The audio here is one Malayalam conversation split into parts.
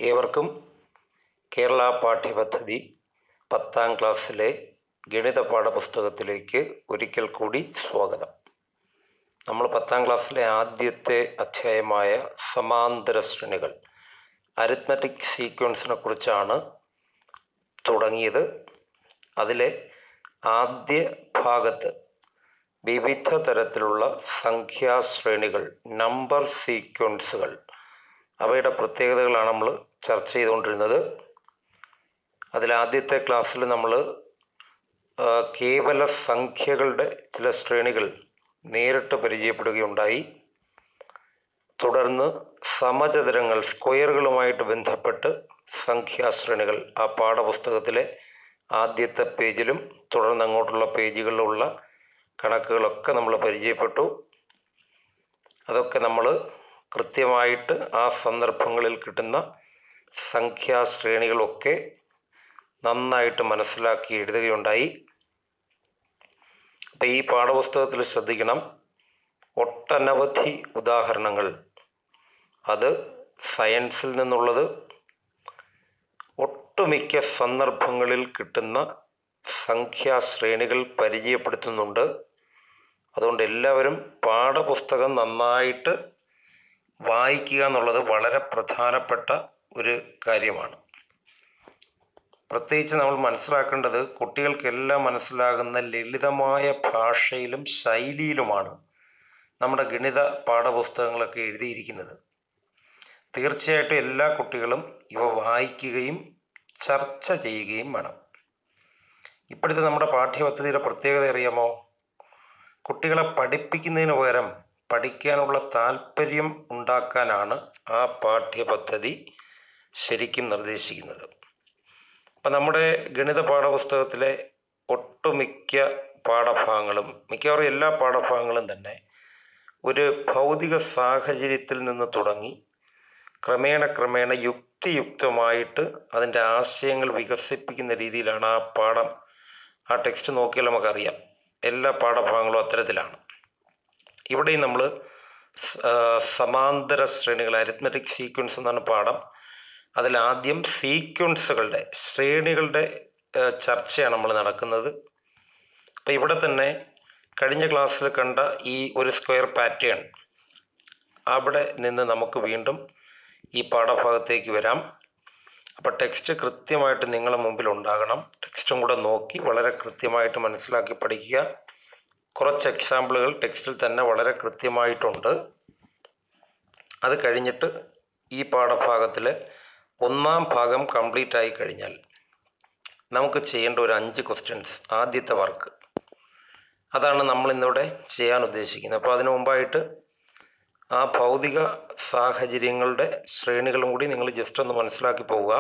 ഏവർക്കും കേരള പാഠ്യപദ്ധതി പത്താം ക്ലാസ്സിലെ ഗണിത പാഠപുസ്തകത്തിലേക്ക് ഒരിക്കൽ കൂടി സ്വാഗതം നമ്മൾ പത്താം ക്ലാസ്സിലെ ആദ്യത്തെ അധ്യായമായ സമാന്തര ശ്രേണികൾ അരിത്മറ്റിക് സീക്വൻസിനെ കുറിച്ചാണ് തുടങ്ങിയത് അതിലെ ആദ്യ ഭാഗത്ത് വിവിധ തരത്തിലുള്ള സംഖ്യാശ്രേണികൾ നമ്പർ സീക്വൻസുകൾ അവയുടെ പ്രത്യേകതകളാണ് നമ്മൾ ചർച്ച ചെയ്തുകൊണ്ടിരുന്നത് അതിൽ ആദ്യത്തെ ക്ലാസ്സിൽ നമ്മൾ ആ, കേവല സംഖ്യകളുടെ ചില ശ്രേണികൾ നേരിട്ട് പരിചയപ്പെടുകയുണ്ടായി തുടർന്ന് സമചതുരങ്ങൾ സ്ക്വയറുകളുമായിട്ട് ബന്ധപ്പെട്ട് സംഖ്യാശ്രേണികൾ ആ പാഠപുസ്തകത്തിലെ ആദ്യത്തെ പേജിലും തുടർന്ന് അങ്ങോട്ടുള്ള പേജുകളിലുള്ള കണക്കുകളൊക്കെ നമ്മൾ പരിചയപ്പെട്ടു അതൊക്കെ നമ്മൾ കൃത്യമായിട്ട് ആ സന്ദർഭങ്ങളിൽ കിട്ടുന്ന സംഖ്യാശ്രേണികളൊക്കെ നന്നായിട്ട് മനസ്സിലാക്കി എഴുതുകയുണ്ടായി അപ്പം ഈ പാഠപുസ്തകത്തിൽ ശ്രദ്ധിക്കണം ഒട്ടനവധി ഉദാഹരണങ്ങൾ അത് സയൻസിൽ നിന്നുള്ളത് ഒട്ടുമിക്ക സന്ദർഭങ്ങളിൽ കിട്ടുന്ന സംഖ്യാശ്രേണികൾ പരിചയപ്പെടുത്തുന്നുണ്ട് അതുകൊണ്ട് എല്ലാവരും പാഠപുസ്തകം നന്നായിട്ട് വായിക്കുക എന്നുള്ളത് വളരെ പ്രധാനപ്പെട്ട ഒരു കാര്യമാണ് പ്രത്യേകിച്ച് നമ്മൾ മനസ്സിലാക്കേണ്ടത് കുട്ടികൾക്കെല്ലാം മനസ്സിലാകുന്ന ലളിതമായ ഭാഷയിലും ശൈലിയിലുമാണ് നമ്മുടെ ഗണിത പാഠപുസ്തകങ്ങളൊക്കെ എഴുതിയിരിക്കുന്നത് തീർച്ചയായിട്ടും എല്ലാ കുട്ടികളും ഇവ വായിക്കുകയും ചർച്ച ചെയ്യുകയും വേണം ഇപ്പോഴത്തെ നമ്മുടെ പാഠ്യപദ്ധതിയുടെ പ്രത്യേകത അറിയാമോ കുട്ടികളെ പഠിപ്പിക്കുന്നതിന് പകരം പഠിക്കാനുള്ള താല്പര്യം ഉണ്ടാക്കാനാണ് ആ പാഠ്യപദ്ധതി ശരിക്കും നിർദ്ദേശിക്കുന്നത് അപ്പം നമ്മുടെ ഗണിത പാഠപുസ്തകത്തിലെ ഒട്ടുമിക്ക പാഠഭാഗങ്ങളും മിക്കവാറും എല്ലാ പാഠഭാഗങ്ങളും തന്നെ ഒരു ഭൗതിക സാഹചര്യത്തിൽ നിന്ന് തുടങ്ങി ക്രമേണ ക്രമേണ യുക്തിയുക്തമായിട്ട് അതിൻ്റെ ആശയങ്ങൾ വികസിപ്പിക്കുന്ന രീതിയിലാണ് ആ പാഠം ആ ടെക്സ്റ്റ് നോക്കിയാൽ നമുക്കറിയാം എല്ലാ പാഠഭാഗങ്ങളും അത്തരത്തിലാണ് ഇവിടെയും നമ്മൾ സമാന്തര ശ്രേണികൾ അരിത്മെറ്റിക് സീക്വൻസ് എന്നാണ് പാഠം അതിലാദ്യം സീക്വൻസുകളുടെ ശ്രേണികളുടെ ആ, ചർച്ചയാണ് നമ്മൾ നടക്കുന്നത് അപ്പോൾ ഇവിടെ തന്നെ കഴിഞ്ഞ ക്ലാസ്സിൽ കണ്ട ഈ ഒരു സ്ക്വയർ പാറ്റേൺ അവിടെ നിന്ന് നമുക്ക് വീണ്ടും ഈ പാഠഭാഗത്തേക്ക് വരാം അപ്പോൾ ടെക്സ്റ്റ് കൃത്യമായിട്ട് നിങ്ങളുടെ മുമ്പിൽ ഉണ്ടാകണം ടെക്സ്റ്റും കൂടെ നോക്കി വളരെ കൃത്യമായിട്ട് മനസ്സിലാക്കി പഠിക്കുക കുറച്ച് എക്സാമ്പിളുകൾ ടെക്സ്റ്റിൽ തന്നെ വളരെ കൃത്യമായിട്ടുണ്ട് അത് കഴിഞ്ഞിട്ട് ഈ പാഠഭാഗത്തിൽ ഒന്നാം ഭാഗം കംപ്ലീറ്റ് ആയി കഴിഞ്ഞാൽ നമുക്ക് ചെയ്യേണ്ട ഒരു അഞ്ച് ക്വസ്റ്റ്യൻസ് ആദ്യത്തെ വർക്ക് അതാണ് നമ്മൾ ഇന്നിവിടെ ചെയ്യാൻ ഉദ്ദേശിക്കുന്നത് അപ്പോൾ അതിനു മുമ്പായിട്ട് ആ ഭൗതിക സാഹചര്യങ്ങളുടെ ശ്രേണികളും കൂടി നിങ്ങൾ ജസ്റ്റ് ഒന്ന് മനസ്സിലാക്കി പോവുക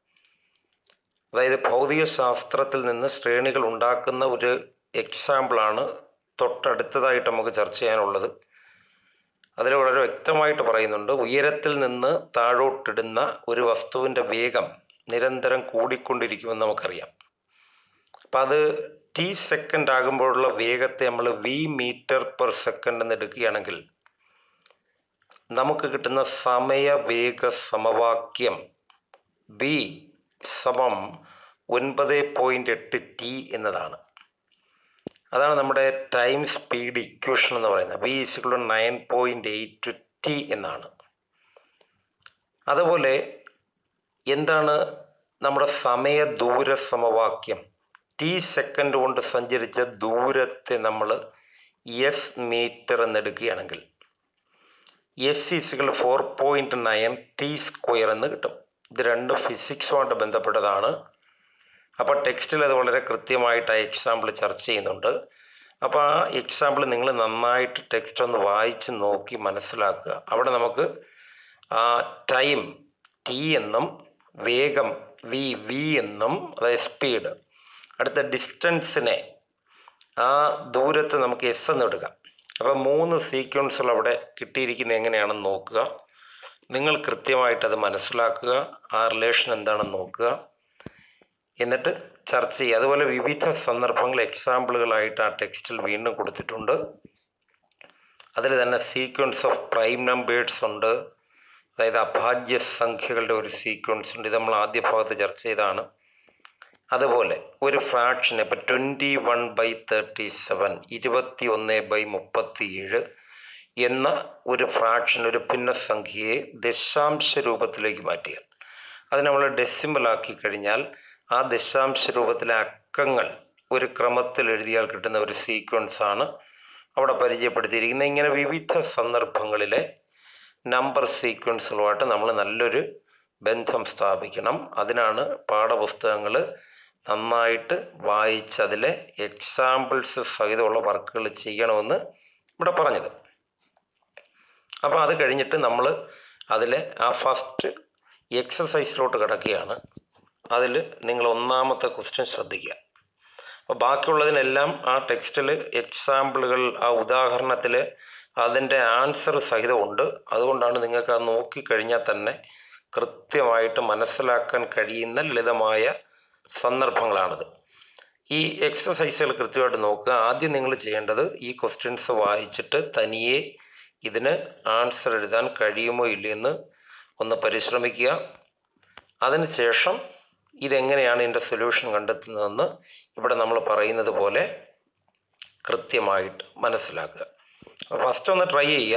അതായത് ഭൗതിക ശാസ്ത്രത്തിൽ നിന്ന് ശ്രേണികൾ ഉണ്ടാക്കുന്ന ഒരു എക്സാമ്പിളാണ് തൊട്ടടുത്തതായിട്ട് നമുക്ക് ചർച്ച ചെയ്യാനുള്ളത് അതിൽ വളരെ വ്യക്തമായിട്ട് പറയുന്നുണ്ട് ഉയരത്തിൽ നിന്ന് താഴോട്ടിടുന്ന ഒരു വസ്തുവിൻ്റെ വേഗം നിരന്തരം കൂടിക്കൊണ്ടിരിക്കുമെന്ന് നമുക്കറിയാം അപ്പം അത് ടി സെക്കൻഡ് ആകുമ്പോഴുള്ള വേഗത്തെ നമ്മൾ വി മീറ്റർ പെർ സെക്കൻഡ് എന്ന് എടുക്കുകയാണെങ്കിൽ നമുക്ക് കിട്ടുന്ന സമയവേഗ സമവാക്യം ബി സമം ഒൻപത് പോയിൻ്റ് എട്ട് ടി എന്നതാണ് അതാണ് നമ്മുടെ ടൈം സ്പീഡ് ഇക്വേഷൻ എന്ന് പറയുന്നത് ബി ഇസിക്കുള്ള നയൻ പോയിൻ്റ് എയ്റ്റ് ടി എന്നാണ് അതുപോലെ എന്താണ് നമ്മുടെ സമയ ദൂര സമവാക്യം ടി സെക്കൻഡ് കൊണ്ട് സഞ്ചരിച്ച ദൂരത്തെ നമ്മൾ എസ് മീറ്റർ എന്നെടുക്കുകയാണെങ്കിൽ എസ് ഇസികൾ four point nine T square എന്ന് കിട്ടും ഇത് രണ്ടും ഫിസിക്സുമായിട്ട് ബന്ധപ്പെട്ടതാണ് അപ്പോൾ ടെക്സ്റ്റിൽ അത് വളരെ കൃത്യമായിട്ട് ആ എക്സാമ്പിൾ ചർച്ച ചെയ്യുന്നുണ്ട് അപ്പോൾ ആ എക്സാമ്പിൾ നിങ്ങൾ നന്നായിട്ട് ടെക്സ്റ്റ് ഒന്ന് വായിച്ച് നോക്കി മനസ്സിലാക്കുക അവിടെ നമുക്ക് ആ ടൈം ടി എന്നും വേഗം വി വി എന്നും അതായത് സ്പീഡ് അടുത്ത ഡിസ്റ്റൻസിനെ ആ ദൂരത്ത് നമുക്ക് എസ് എന്ന് എടുക്കാം അപ്പോൾ മൂന്ന് സീക്വൻസുകൾ അവിടെ കിട്ടിയിരിക്കുന്നത് എങ്ങനെയാണെന്ന് നോക്കുക നിങ്ങൾ കൃത്യമായിട്ട് അത് മനസ്സിലാക്കുക ആ റിലേഷൻ എന്താണെന്ന് നോക്കുക എന്നിട്ട് ചർച്ച ചെയ്യുക അതുപോലെ വിവിധ സന്ദർഭങ്ങൾ എക്സാമ്പിളുകളായിട്ട് ആ ടെക്സ്റ്റിൽ വീണ്ടും കൊടുത്തിട്ടുണ്ട് അതിൽ തന്നെ സീക്വൻസ് ഓഫ് പ്രൈം നമ്പേഴ്സ് ഉണ്ട് അതായത് അഭാജ്യ സംഖ്യകളുടെ ഒരു സീക്വൻസ് ഉണ്ട് ഇത് നമ്മൾ ആദ്യ ഭാഗത്ത് ചർച്ച ചെയ്താണ് അതുപോലെ ഒരു ഫ്രാക്ഷൻ ഇപ്പം twenty one by thirty seven ഇരുപത്തി ഒന്ന് ബൈ മുപ്പത്തി ഏഴ് എന്ന ഒരു ഫ്രാക്ഷൻ ഒരു ഭിന്നസംഖ്യയെ ദശാംശ രൂപത്തിലേക്ക് മാറ്റിയാൽ അത് നമ്മൾ ഡെസിമലാക്കി കഴിഞ്ഞാൽ ആ ദശാംശ രൂപത്തിലെ അക്കങ്ങൾ ഒരു ക്രമത്തിൽ എഴുതിയാൽ കിട്ടുന്ന ഒരു സീക്വൻസ് ആണ് അവിടെ പരിചയപ്പെടുത്തിയിരിക്കുന്നത് ഇങ്ങനെ വിവിധ സന്ദർഭങ്ങളിലെ നമ്പർ സീക്വൻസുകളുമായിട്ട് നമ്മൾ നല്ലൊരു ബന്ധം സ്ഥാപിക്കണം അതിനാണ് പാഠപുസ്തകങ്ങൾ നന്നായിട്ട് വായിച്ച് അതിലെ എക്സാമ്പിൾസ് സഹിതമുള്ള വർക്കുകൾ ചെയ്യണമെന്ന് ഇവിടെ പറഞ്ഞത് അപ്പോൾ അത് കഴിഞ്ഞിട്ട് നമ്മൾ അതിലെ ആ ഫസ്റ്റ് എക്സസൈസിലോട്ട് കിടക്കുകയാണ് അതിൽ നിങ്ങൾ ഒന്നാമത്തെ ക്വസ്റ്റ്യൻ ശ്രദ്ധിക്കുക അപ്പോൾ ബാക്കിയുള്ളതിനെല്ലാം ആ ടെക്സ്റ്റിൽ എക്സാമ്പിളുകൾ ആ ഉദാഹരണത്തിൽ അതിൻ്റെ ആൻസർ സഹിതമുണ്ട് അതുകൊണ്ടാണ് നിങ്ങൾക്ക് അത് നോക്കിക്കഴിഞ്ഞാൽ തന്നെ കൃത്യമായിട്ട് മനസ്സിലാക്കാൻ കഴിയുന്ന ലളിതമായ സന്ദർഭങ്ങളാണിത് ഈ എക്സസൈസുകൾ കൃത്യമായിട്ട് നോക്കുക ആദ്യം നിങ്ങൾ ചെയ്യേണ്ടത് ഈ ക്വസ്റ്റ്യൻസ് വായിച്ചിട്ട് തനിയെ ഇതിന് ആൻസർ എഴുതാൻ കഴിയുമോ ഇല്ലയെന്ന് ഒന്ന് പരിശ്രമിക്കുക അതിനുശേഷം ഇതെങ്ങനെയാണ് ഇതിൻ്റെ സൊല്യൂഷൻ കണ്ടെത്തുന്നതെന്ന് ഇവിടെ നമ്മൾ പറയുന്നത് പോലെ കൃത്യമായിട്ട് മനസ്സിലാക്കുക ഫസ്റ്റ് ഒന്ന് ട്രൈ ചെയ്യുക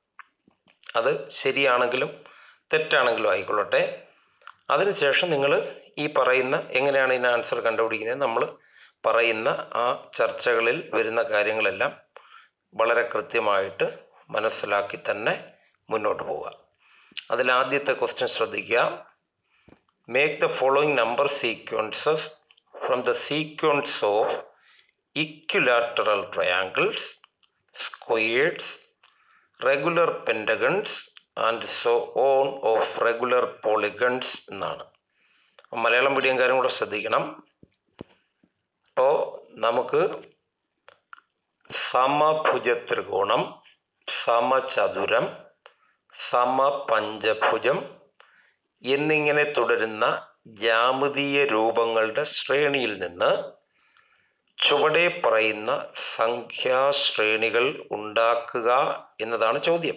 അത് ശരിയാണെങ്കിലും തെറ്റാണെങ്കിലും ആയിക്കൊള്ളട്ടെ അതിനുശേഷം നിങ്ങൾ ഈ പറയുന്ന എങ്ങനെയാണ് ഇതിന് ആൻസർ കണ്ടുപിടിക്കുന്നത് നമ്മൾ പറയുന്ന ആ ചർച്ചകളിൽ വരുന്ന കാര്യങ്ങളെല്ലാം വളരെ കൃത്യമായിട്ട് മനസ്സിലാക്കി തന്നെ മുന്നോട്ട് പോവുക അതിലാദ്യത്തെ ക്വസ്റ്റ്യൻ ശ്രദ്ധിക്കുക make the following number sequences from the sequence of equilateral triangles squareds regular pentagons and so on of regular polygons എന്നാണ് മലയാളം മീഡിയംകാരും കൂടെ ശ്രദ്ധിക്കണം അപ്പോൾ നമുക്ക് സമഭുജ ത്രികോണം സമചതുരം സമപഞ്ചഭുജം എന്നിങ്ങനെ തുടരുന്ന ജാമിതീയ രൂപങ്ങളുടെ ശ്രേണിയിൽ നിന്ന് ചുവടെ പറയുന്ന സംഖ്യാശ്രേണികൾ ഉണ്ടാക്കുക എന്നതാണ് ചോദ്യം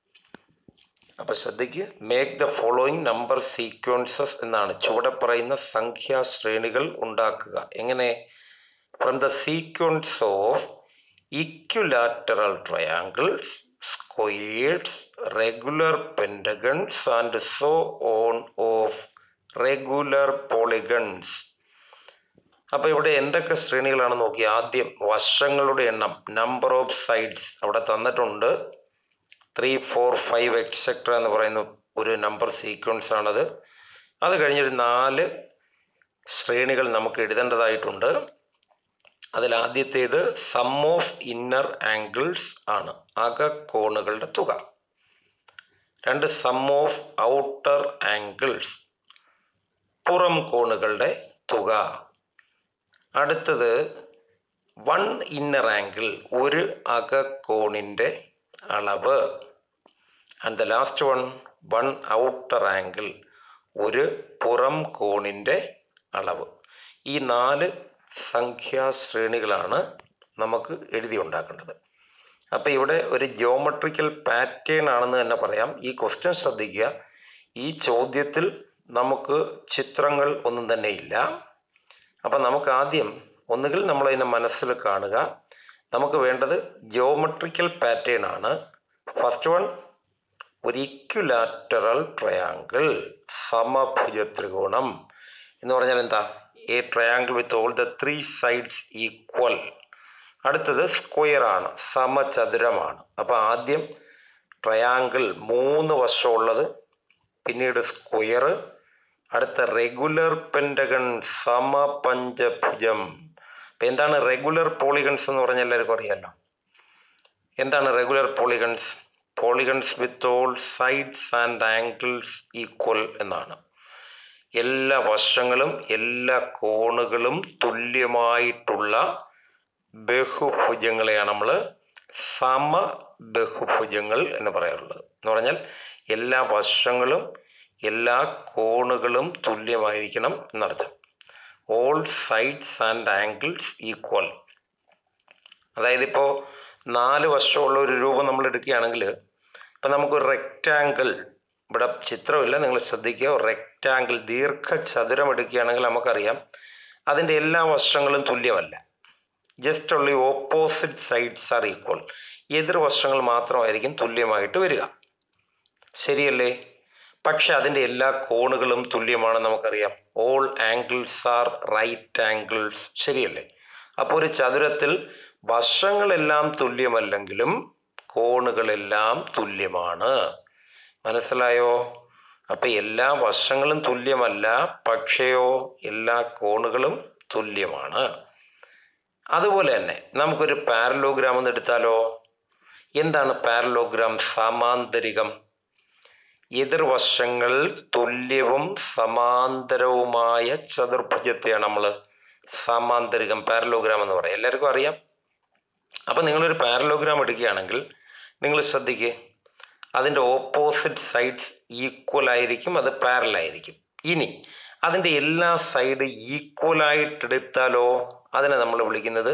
അപ്പോൾ ശ്രദ്ധിക്കുക make the following number sequences എന്നാണ് ചുവടെ പറയുന്ന സംഖ്യാശ്രേണികൾ ഉണ്ടാക്കുക എങ്ങനെ from the sequence of equilateral triangles squareds regular pentagons and so on of regular polygons അപ്പോൾ ഇവിടെ എന്തൊക്കെ ശ്രേണികളാണ് നോക്കി ആദ്യം വശങ്ങളുടെ എണ്ണം നമ്പർ ഓഫ് സൈഡ്സ് അവിടെ തന്നിട്ടുണ്ട് ത്രീ ഫോർ ഫൈവ് എക്സെട്ര എന്ന് പറയുന്ന ഒരു നമ്പർ സീക്വൻസ് ആണത് അത് കഴിഞ്ഞൊരു നാല് ശ്രേണികൾ നമുക്ക് എഴുതേണ്ടതായിട്ടുണ്ട് അതിൽ ആദ്യത്തേത് സം ഓഫ് ഇന്നർ ആംഗിൾസ് ആണ് അകക്കോണുകളുടെ തുക രണ്ട് സം ഓഫ് ഔട്ടർ ആംഗിൾസ് പുറം കോണുകളുടെ തുക അടുത്തത് വൺ ഇന്നർ ആംഗിൾ ഒരു അകക്കോണിൻ്റെ അളവ് and the last one one outer angle ഒരു പുറം കോണിൻ്റെ അളവ് ഈ നാല് സംഖ്യാശ്രേണികളാണ് നമുക്ക് എഴുതി ഉണ്ടാക്കേണ്ടത് അപ്പോൾ ഇവിടെ ഒരു ജിയോമെട്രിക്കൽ പാറ്റേൺ ആണെന്ന് തന്നെ പറയാം ഈ ക്വസ്റ്റ്യൻ ശ്രദ്ധിക്കുക ഈ ചോദ്യത്തിൽ നമുക്ക് ചിത്രങ്ങൾ ഒന്നും തന്നെ ഇല്ല അപ്പം നമുക്ക് ആദ്യം ഒന്നുകിൽ നമ്മളതിനെ മനസ്സിൽ കാണുക നമുക്ക് വേണ്ടത് ജിയോമെട്രിക്കൽ പാറ്റേൺ ആണ് ഫസ്റ്റ് വൺ ഒരു ഇക്വിലാറ്ററൽ ട്രയാങ്കിൾ സമഭുജ ത്രികോണം എന്ന് പറഞ്ഞാൽ എന്താ a triangle with all the three sides equal അടുത്തത് സ്ക്വയർ ആണ് സമചതുരമാണ് അപ്പോൾ ആദ്യം ട്രയാങ്കിൾ മൂന്ന് വശമുള്ളത് പിന്നീട് സ്ക്വയർ അടുത്ത റെഗുലർ പെൻഡഗൺ സമപഞ്ചഭുജം അപ്പം എന്താണ് റെഗുലർ പോളിഗൺസ് എന്ന് പറഞ്ഞാൽ എല്ലാവർക്കും അറിയാമല്ലോ എന്താണ് regular polygons polygons with all sides and angles equal എന്നാണ് എല്ലാ വശങ്ങളും എല്ലാ കോണുകളും തുല്യമായിട്ടുള്ള ബഹുഭുജങ്ങളെയാണ് നമ്മൾ സമ ബഹുഭുജങ്ങൾ എന്ന് പറയാറുള്ളത് എന്ന് പറഞ്ഞാൽ എല്ലാ വശങ്ങളും എല്ലാ കോണുകളും തുല്യമായിരിക്കണം എന്നർത്ഥം all sides and angles equal അതായത് ഇപ്പോൾ നാല് വശമുള്ള ഒരു രൂപം നമ്മൾ എടുക്കുകയാണെങ്കിൽ ഇപ്പം നമുക്കൊരു റെക്റ്റാങ്കിൾ ഇവിടെ ചിത്രമില്ല നിങ്ങൾ ശ്രദ്ധിക്കുക റെക്റ്റാങ്കിൾ ദീർഘചതുരം എടുക്കുകയാണെങ്കിൽ നമുക്കറിയാം അതിൻ്റെ എല്ലാ വശങ്ങളും തുല്യമല്ല ജസ്റ്റ് ഉള്ള ഓപ്പോസിറ്റ് സൈഡ്സ് ആർ ഈക്വൽ എതിർവശങ്ങൾ മാത്രമായിരിക്കും തുല്യമായിട്ട് വരിക ശരിയല്ലേ പക്ഷെ അതിൻ്റെ എല്ലാ കോണുകളും തുല്യമാണെന്ന് നമുക്കറിയാം all angles are right angles ശരിയല്ലേ അപ്പോൾ ഒരു ചതുരത്തിൽ വശങ്ങളെല്ലാം തുല്യമല്ലെങ്കിലും കോണുകളെല്ലാം തുല്യമാണ് മനസ്സിലായോ അപ്പം എല്ലാ വശങ്ങളും തുല്യമല്ല പക്ഷെയോ എല്ലാ കോണുകളും തുല്യമാണ് അതുപോലെ തന്നെ നമുക്കൊരു പാരലോഗ്രാം ഒന്ന് എടുത്താലോ എന്താണ് പാരലോഗ്രാം സമാന്തരികം എതിർവശങ്ങൾ തുല്യവും സമാന്തരവുമായ ചതുർഭുജത്തെയാണ് നമ്മൾ സമാന്തരികം പാരലോഗ്രാം എന്ന് പറയും എല്ലാവർക്കും അറിയാം അപ്പം നിങ്ങളൊരു പാരലോഗ്രാം എടുക്കുകയാണെങ്കിൽ നിങ്ങൾ ശ്രദ്ധിക്കുക അതിൻ്റെ ഓപ്പോസിറ്റ് സൈഡ്സ് ഈക്വൽ ആയിരിക്കും അത് പാരൽ ആയിരിക്കും ഇനി അതിൻ്റെ എല്ലാ സൈഡ് ഈക്വലായിട്ട് എടുത്താലോ അതിനെ നമ്മൾ വിളിക്കുന്നത്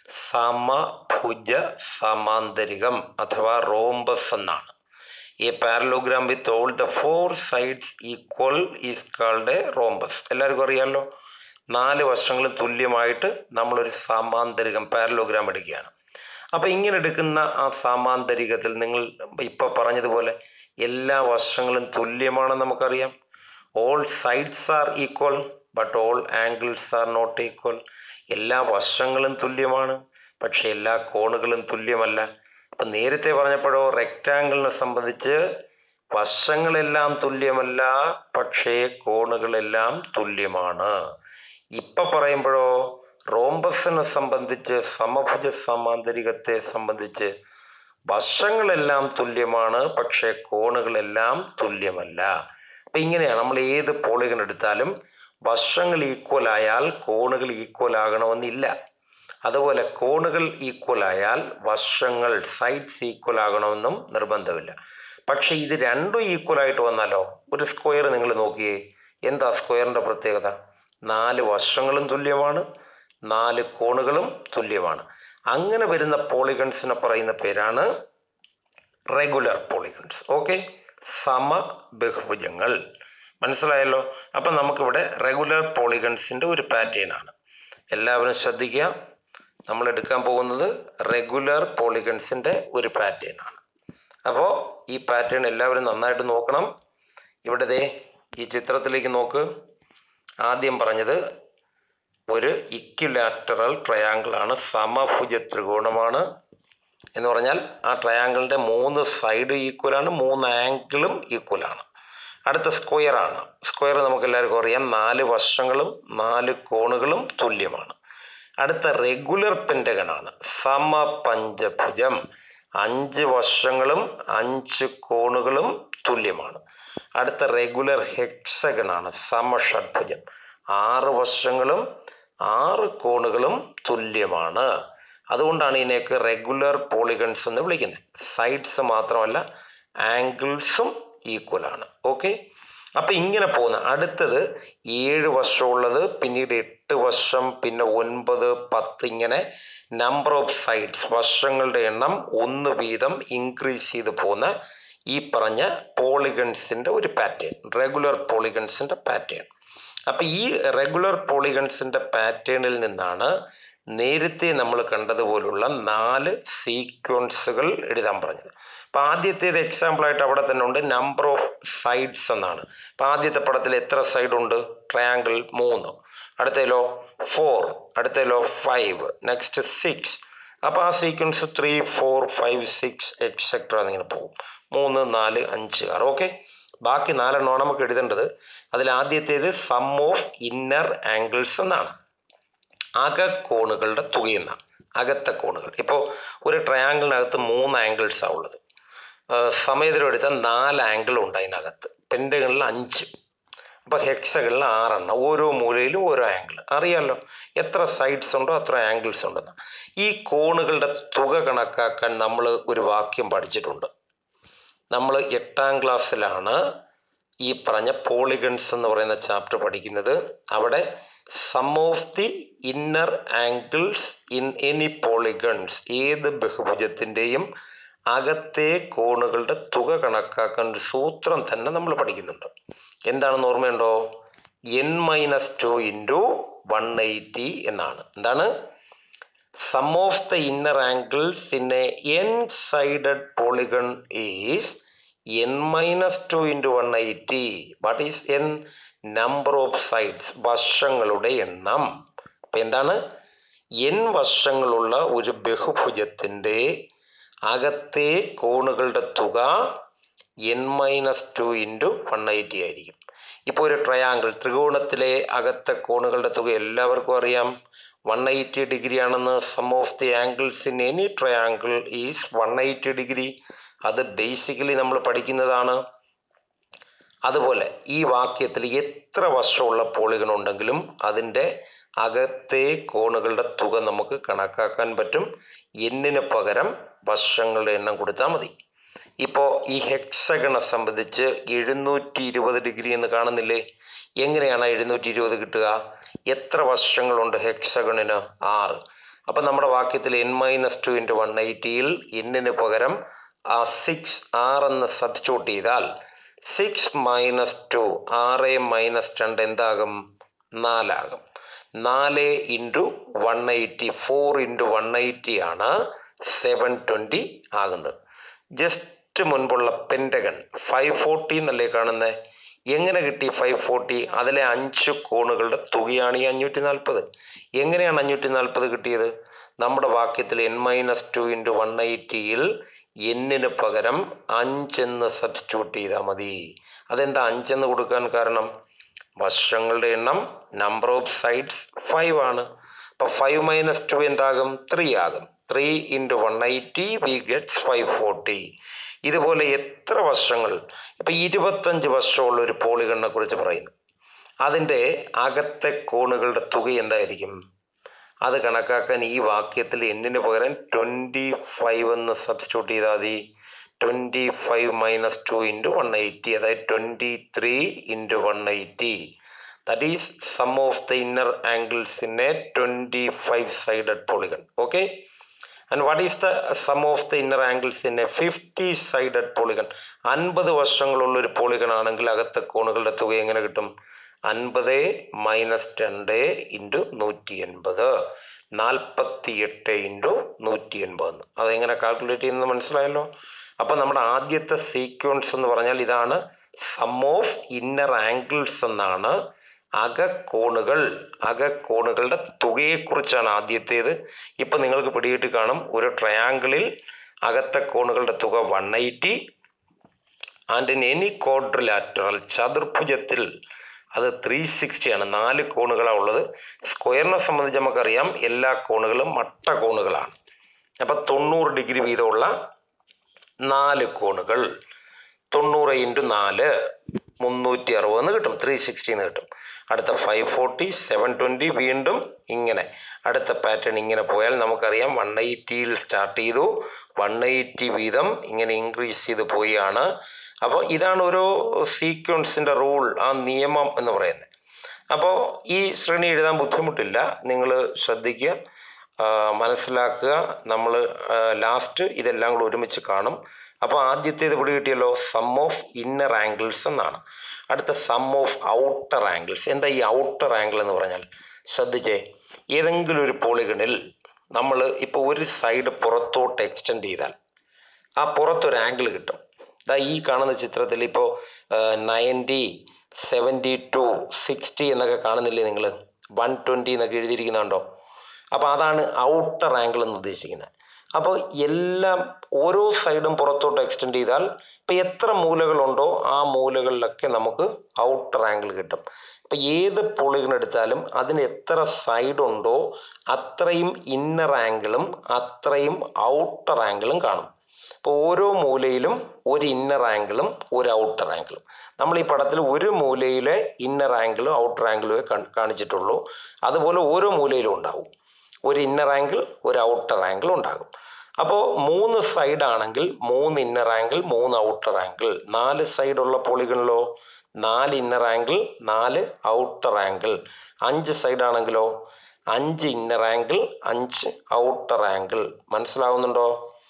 സമഭുജ സമാന്തരികം അഥവാ റോംബസ് എന്നാണ് ഈ parallelogram with all the four sides equal is called a rhombus എല്ലാവർക്കും അറിയാമല്ലോ നാല് വശങ്ങളും തുല്യമായിട്ട് നമ്മളൊരു സമാന്തരികം പാരലോഗ്രാം എടുക്കുകയാണ് അപ്പോൾ ഇങ്ങനെ എടുക്കുന്ന ആ സാമാന്തരികത്തിൽ നിങ്ങൾ ഇപ്പോൾ പറഞ്ഞതുപോലെ എല്ലാ വശങ്ങളും തുല്യമാണെന്ന് നമുക്കറിയാം all sides are equal but all angles are not equal എല്ലാ വശങ്ങളും തുല്യമാണ് പക്ഷേ എല്ലാ കോണുകളും തുല്യമല്ല അപ്പം നേരത്തെ പറഞ്ഞപ്പോഴോ റെക്റ്റാങ്കിളിനെ സംബന്ധിച്ച് വശങ്ങളെല്ലാം തുല്യമല്ല പക്ഷേ കോണുകളെല്ലാം തുല്യമാണ് ഇപ്പം പറയുമ്പോഴോ റോംബസിനെ സംബന്ധിച്ച് സമഭുജ സമാന്തരികത്തെ സംബന്ധിച്ച് വശങ്ങളെല്ലാം തുല്യമാണ് പക്ഷേ കോണുകളെല്ലാം തുല്യമല്ല അപ്പം ഇങ്ങനെയാണ് നമ്മൾ ഏത് പോളിഗൺ എടുത്താലും വശങ്ങൾ ഈക്വൽ ആയാൽ കോണുകൾ ഈക്വൽ ആകണമെന്നില്ല അതുപോലെ കോണുകൾ ഈക്വൽ ആയാൽ വശങ്ങൾ സൈഡ്സ് ഈക്വൽ ആകണമെന്നും നിർബന്ധമില്ല പക്ഷേ ഇത് രണ്ടും ഈക്വൽ ആയിട്ട് വന്നാലോ ഒരു സ്ക്വയർ നിങ്ങൾ നോക്കിയേ എന്താ സ്ക്വയറിൻ്റെ പ്രത്യേകത നാല് വശങ്ങളും തുല്യമാണ് നാല് കോണുകളും തുല്യമാണ് അങ്ങനെ വരുന്ന പോളിഗൺസിനെ പറയുന്ന പേരാണ് റെഗുലർ പോളിഗൺസ് ഓക്കെ സമ ബഹുഭുജങ്ങൾ മനസ്സിലായല്ലോ അപ്പം നമുക്കിവിടെ റെഗുലർ പോളിഗൺസിൻ്റെ ഒരു പാറ്റേൺ ആണ് എല്ലാവരും ശ്രദ്ധിക്കുക നമ്മൾ എടുക്കാൻ പോകുന്നത് റെഗുലർ പോളിഗൺസിൻ്റെ ഒരു പാറ്റേൺ ആണ് അപ്പോൾ ഈ പാറ്റേൺ എല്ലാവരും നന്നായിട്ട് നോക്കണം ഇവിടെ ദേ ഈ ചിത്രത്തിലേക്ക് നോക്ക് ആദ്യം പറഞ്ഞത് ഒരു ഇക്വിലാറ്ററൽ ട്രയാങ്കിളാണ് സമഭുജ ത്രികോണമാണ് എന്ന് പറഞ്ഞാൽ ആ ട്രയാങ്കിളിൻ്റെ മൂന്ന് സൈഡ് ഈക്വലാണ് മൂന്ന് ആംഗിളും ഈക്വലാണ് അടുത്ത സ്ക്വയറാണ് സ്ക്വയർ നമുക്ക് എല്ലാവർക്കും അറിയാം നാല് വശങ്ങളും നാല് കോണുകളും തുല്യമാണ് അടുത്ത റെഗുലർ പെൻറ്റഗണാണ് സമപഞ്ചഭുജം അഞ്ച് വശങ്ങളും അഞ്ച് കോണുകളും തുല്യമാണ് അടുത്ത റെഗുലർ ഹെക്സഗണാണ് സമഷഡ്ഭുജം ആറ് വശങ്ങളും ആറ് കോണുകളും തുല്യമാണ് അതുകൊണ്ടാണ് ഇതിനെയൊക്കെ റെഗുലർ പോളിഗൺസ് എന്ന് വിളിക്കുന്നത് സൈഡ്സ് മാത്രമല്ല ആംഗിൾസും ഈക്വലാണ് ഓക്കെ അപ്പം ഇങ്ങനെ പോകുന്ന അടുത്തത് ഏഴ് വശമുള്ളത് പിന്നീട് എട്ട് വശം പിന്നെ ഒൻപത് പത്ത് ഇങ്ങനെ നമ്പർ ഓഫ് സൈഡ്സ് വശങ്ങളുടെ എണ്ണം ഒന്ന് വീതം ഇൻക്രീസ് ചെയ്ത് പോകുന്ന ഈ പറഞ്ഞ പോളിഗൺസിൻ്റെ ഒരു പാറ്റേൺ റെഗുലർ പോളിഗൺസിൻ്റെ പാറ്റേൺ അപ്പോൾ ഈ റെഗുലർ പോളിഗൺസിൻ്റെ പാറ്റേണിൽ നിന്നാണ് നേരത്തെ നമ്മൾ കണ്ടതുപോലുള്ള നാല് സീക്വൻസുകൾ എഴുതാൻ പറഞ്ഞത് അപ്പോൾ ആദ്യത്തേത് എക്സാമ്പിളായിട്ട് അവിടെ തന്നെ ഉണ്ട് നമ്പർ ഓഫ് സൈഡ്സ് എന്നാണ് അപ്പോൾ ആദ്യത്തെ പടത്തിൽ എത്ര സൈഡ് ഉണ്ട് ട്രയാങ്കിൾ മൂന്ന് അടുത്തതിലോ ഫോർ അടുത്തതിലോ ഫൈവ് നെക്സ്റ്റ് സിക്സ് അപ്പോൾ ആ sequence three four five six etcetera എന്നിങ്ങനെ പോകും മൂന്ന് നാല് അഞ്ച് ആറ് ഓക്കെ ബാക്കി നാലെണ്ണമാണ് നമുക്ക് എഴുതേണ്ടത് അതിൽ ആദ്യത്തേത് സം ഓഫ് ഇന്നർ ആംഗിൾസ് എന്നാണ് അകക്കോണുകളുടെ തുകയെന്നാണ് അകത്തെ കോണുകൾ ഇപ്പോൾ ഒരു ട്രയാങ്കിളിനകത്ത് മൂന്ന് ആംഗിൾസാണ് ഉള്ളത് സമയത്തിലും എടുത്താൽ നാല് ആംഗിൾ ഉണ്ട് അതിനകത്ത് പെൻഡുകളിൽ അഞ്ച് അപ്പോൾ ഹെക്സകളിൽ ആറെണ്ണം ഓരോ മൂലയിലും ഓരോ ആംഗിൾ അറിയാമല്ലോ എത്ര സൈഡ്സ് ഉണ്ടോ അത്ര ആംഗിൾസ് ഉണ്ടെന്ന് ഈ കോണുകളുടെ തുക കണക്കാക്കാൻ നമ്മൾ ഒരു വാക്യം പഠിച്ചിട്ടുണ്ട് നമ്മൾ എട്ടാം ക്ലാസ്സിലാണ് ഈ പറഞ്ഞ പോളിഗൺസ് എന്ന് പറയുന്ന ചാപ്റ്റർ പഠിക്കുന്നത് അവിടെ sum of the inner angles in any polygons ഏത് ബഹുഭുജത്തിൻ്റെയും അകത്തെ കോണുകളുടെ തുക കണക്കാക്കാൻ ഒരു സൂത്രം തന്നെ നമ്മൾ പഠിക്കുന്നുണ്ട് എന്താണെന്ന് ഓർമ്മയുണ്ടോ N minus two into one eighty എന്നാണ് എന്താണ് sum of the inner angles in a N sided polygon is N minus two into one eighty what is N number of sides വശങ്ങളുടെ എണ്ണം അപ്പം എന്താണ് എൻ വശങ്ങളുള്ള ഒരു ബഹുഭുജത്തിൻ്റെ അകത്തെ കോണുകളുടെ തുക N minus two into one eighty ആയിരിക്കും ഇപ്പോൾ ഒരു ട്രയാങ്കിൾ ത്രികോണത്തിലെ അകത്തെ കോണുകളുടെ തുക എല്ലാവർക്കും അറിയാം വൺ എയ്റ്റി ഡിഗ്രി ആണെന്ന് sum of the angles in any triangle is one eighty degree അത് ബേസിക്കലി നമ്മൾ പഠിക്കുന്നതാണ് അതുപോലെ ഈ വാക്യത്തിൽ എത്ര വശമുള്ള പോളിഗൺ ഉണ്ടെങ്കിലും അതിൻ്റെ അകത്തെ കോണുകളുടെ തുക നമുക്ക് കണക്കാക്കാൻ പറ്റും എന്നിന് പകരം വശങ്ങളുടെ എണ്ണം കൊടുത്താൽ മതി ഇപ്പോൾ ഈ ഹെക്സഗണെ സംബന്ധിച്ച് എഴുന്നൂറ്റി ഇരുപത് ഡിഗ്രി എന്ന് കാണുന്നില്ലേ എങ്ങനെയാണ് എഴുന്നൂറ്റി ഇരുപത് കിട്ടുക എത്ര വശങ്ങളുണ്ട് ഹെക്സഗണിന് ആറ് അപ്പം നമ്മുടെ വാക്യത്തിൽ N minus two into one എയ്റ്റിയിൽ എന്നിന് പകരം ആ സിക്സ് ആറെന്ന് സബ്സ്റ്റിറ്റ്യൂട്ട് ചെയ്താൽ സിക്സ് മൈനസ് ടു ആറ് മൈനസ് രണ്ട് എന്താകും നാലാകും നാല് into one eighty four into one eighty ആണ് സെവൻ ട്വൻറ്റി ആകുന്നത് ജസ്റ്റ് മുൻപുള്ള പെൻറ്റഗൺ ഫൈവ് ഫോർട്ടി എന്നല്ലേ കാണുന്നത് എങ്ങനെ കിട്ടി ഫൈവ് ഫോർട്ടി അതിലെ അഞ്ച് കോണുകളുടെ തുകയാണ് ഈ അഞ്ഞൂറ്റി നാൽപ്പത് എങ്ങനെയാണ് അഞ്ഞൂറ്റി നാൽപ്പത് കിട്ടിയത് നമ്മുടെ വാക്യത്തിൽ N minus two into one എയ്റ്റിയിൽ എന്നിന് പകരം അഞ്ചെന്ന് സബ്സ്റ്റിറ്റ്യൂട്ട് ചെയ്താൽ മതി അതെന്താ അഞ്ചെന്ന് കൊടുക്കാൻ കാരണം വശങ്ങളുടെ എണ്ണം നമ്പർ ഓഫ് സൈഡ്സ് ഫൈവ് ആണ് അപ്പോൾ ഫൈവ് മൈനസ് ടു എന്താകും ത്രീ ആകും three into one eighty we gets five forty ഇതുപോലെ എത്ര വർഷങ്ങൾ ഇപ്പം ഇരുപത്തഞ്ച് വർഷമുള്ള ഒരു പോളിഗണിനെ കുറിച്ച് പറയുന്നു അതിൻ്റെ അകത്തെ കോണുകളുടെ തുക എന്തായിരിക്കും അത് കണക്കാക്കാൻ ഈ വാക്യത്തിൽ എന്നിന് പകരം ട്വൻറ്റി ഫൈവ് എന്ന് സബ്സ്റ്റിറ്റ്യൂട്ട് ചെയ്താൽ മതി twenty five minus two into one eighty അതായത് twenty three into one eighty that is sum of the inner angles in a twenty five sided polygon okay and what is the sum of the inner angles in a fifty sided polygon അൻപത് വർഷങ്ങളുള്ള ഒരു പോളിഗൺ ആണെങ്കിൽ അകത്തെ കോണുകളുടെ തുക എങ്ങനെ കിട്ടും അൻപത് മൈനസ് രണ്ട് ഇൻറ്റു നൂറ്റി എൺപത് നാൽപ്പത്തി എട്ട് ഇൻറ്റു നൂറ്റി എൺപത് അതെങ്ങനെ കാൽക്കുലേറ്റ് ചെയ്യുന്നത് മനസ്സിലായല്ലോ അപ്പോൾ നമ്മുടെ ആദ്യത്തെ സീക്വൻസ് എന്ന് പറഞ്ഞാൽ ഇതാണ് സം ഓഫ് ഇന്നർ ആംഗിൾസ് എന്നാണ് അകക്കോണുകൾ അകക്കോണുകളുടെ തുകയെക്കുറിച്ചാണ് ആദ്യത്തേത് ഇപ്പം നിങ്ങൾക്ക് പിടികിട്ട് കാണും ഒരു ട്രയാങ്കിളിൽ അകത്തെ കോണുകളുടെ തുക one eighty and in any quadrilateral ചതുർഭുജത്തിൽ അത് ത്രീ സിക്സ്റ്റിയാണ് നാല് കോണുകളാണ് ഉള്ളത് സ്ക്വയറിനെ സംബന്ധിച്ച് നമുക്കറിയാം എല്ലാ കോണുകളും മട്ട കോണുകളാണ് അപ്പോൾ തൊണ്ണൂറ് ഡിഗ്രി വീതമുള്ള നാല് കോണുകൾ തൊണ്ണൂറ് ഇൻറ്റു നാല് മുന്നൂറ്റി അറുപതെന്ന് കിട്ടും ത്രീ സിക്സ്റ്റിന്ന് കിട്ടും അടുത്ത ഫൈവ് ഫോർട്ടി സെവൻ ട്വൻറ്റി വീണ്ടും ഇങ്ങനെ അടുത്ത പാറ്റേൺ ഇങ്ങനെ പോയാൽ നമുക്കറിയാം വൺ എയ്റ്റിയിൽ സ്റ്റാർട്ട് ചെയ്തു വൺ എയ്റ്റി വീതം ഇങ്ങനെ ഇൻക്രീസ് ചെയ്ത് പോയാണ് അപ്പോൾ ഇതാണ് ഒരു സീക്വൻസിൻ്റെ റൂൾ ആ നിയമം എന്ന് പറയുന്നത് അപ്പോൾ ഈ ശ്രേണി എഴുതാൻ ബുദ്ധിമുട്ടില്ല നിങ്ങൾ ശ്രദ്ധിക്കുക ആ, മനസ്സിലാക്കുക നമ്മൾ ലാസ്റ്റ് ഇതെല്ലാം കൂടെ ഒരുമിച്ച് കാണും അപ്പോൾ ആദ്യത്തേത് പിടി കിട്ടിയല്ലോ സം ഓഫ് ഇന്നർ ആംഗിൾസ് എന്നാണ് അടുത്ത സം ഓഫ് ഔട്ടർ ആംഗിൾസ് എന്താ ഈ ഔട്ടർ ആംഗിൾ എന്ന് പറഞ്ഞാൽ ശ്രദ്ധിച്ചേ ഏതെങ്കിലും ഒരു പോളിഗണിൽ നമ്മൾ ഇപ്പോൾ ഒരു സൈഡ് പുറത്തോട്ട് എക്സ്റ്റെൻഡ് ചെയ്താൽ ആ പുറത്തൊരു ആംഗിൾ കിട്ടും ദാ ഈ കാണുന്ന ചിത്രത്തിൽ ഇപ്പോൾ നയൻറ്റി സെവൻറ്റി ടു സിക്സ്റ്റി എന്നൊക്കെ കാണുന്നില്ലേ നിങ്ങൾ വൺ ട്വൻറ്റി എന്നൊക്കെ എഴുതിയിരിക്കുന്നുണ്ടോ അപ്പോൾ അതാണ് ഔട്ടർ ആംഗിൾ എന്ന് ഉദ്ദേശിക്കുന്നത് അപ്പോൾ എല്ലാം ഓരോ സൈഡും പുറത്തോട്ട് എക്സ്റ്റെൻഡ് ചെയ്താൽ ഇപ്പോൾ എത്ര മൂലകളുണ്ടോ ആ മൂലകളിലൊക്കെ നമുക്ക് ഔട്ടർ ആംഗിൾ കിട്ടും അപ്പോൾ ഏത് പോളിഗൺ എടുത്താലും അതിന് എത്ര സൈഡ് ഉണ്ടോ അത്രയും ഇന്നർ ആംഗിളും അത്രയും ഔട്ടർ ആംഗിളും കാണും അപ്പോൾ ഓരോ മൂലയിലും ഒരു ഇന്നർ ആംഗിളും ഒരു ഔട്ടർ ആംഗിളും നമ്മൾ ഈ പടത്തിൽ ഒരു മൂലയിലെ ഇന്നർ ആംഗിളും ഔട്ടർ ആംഗിളുമേ കാ- കാണിച്ചിട്ടുള്ളൂ അതുപോലെ ഓരോ മൂലയിലും ഉണ്ടാവും ഒരു ഇന്നർ ആംഗിൾ ഒരു ഔട്ടർ ആംഗിൾ ഉണ്ടാകും അപ്പോൾ മൂന്ന് സൈഡ് ആണെങ്കിൽ മൂന്ന് ഇന്നർ ആംഗിൾ മൂന്ന് ഔട്ടർ ആംഗിൾ നാല് സൈഡുള്ള പോളികളിലോ നാല് ഇന്നർ ആംഗിൾ നാല് ഔട്ടർ ആംഗിൾ അഞ്ച് സൈഡ് ആണെങ്കിലോ അഞ്ച് ഇന്നർ ആംഗിൾ അഞ്ച് ഔട്ടർ ആംഗിൾ മനസ്സിലാവുന്നുണ്ടോ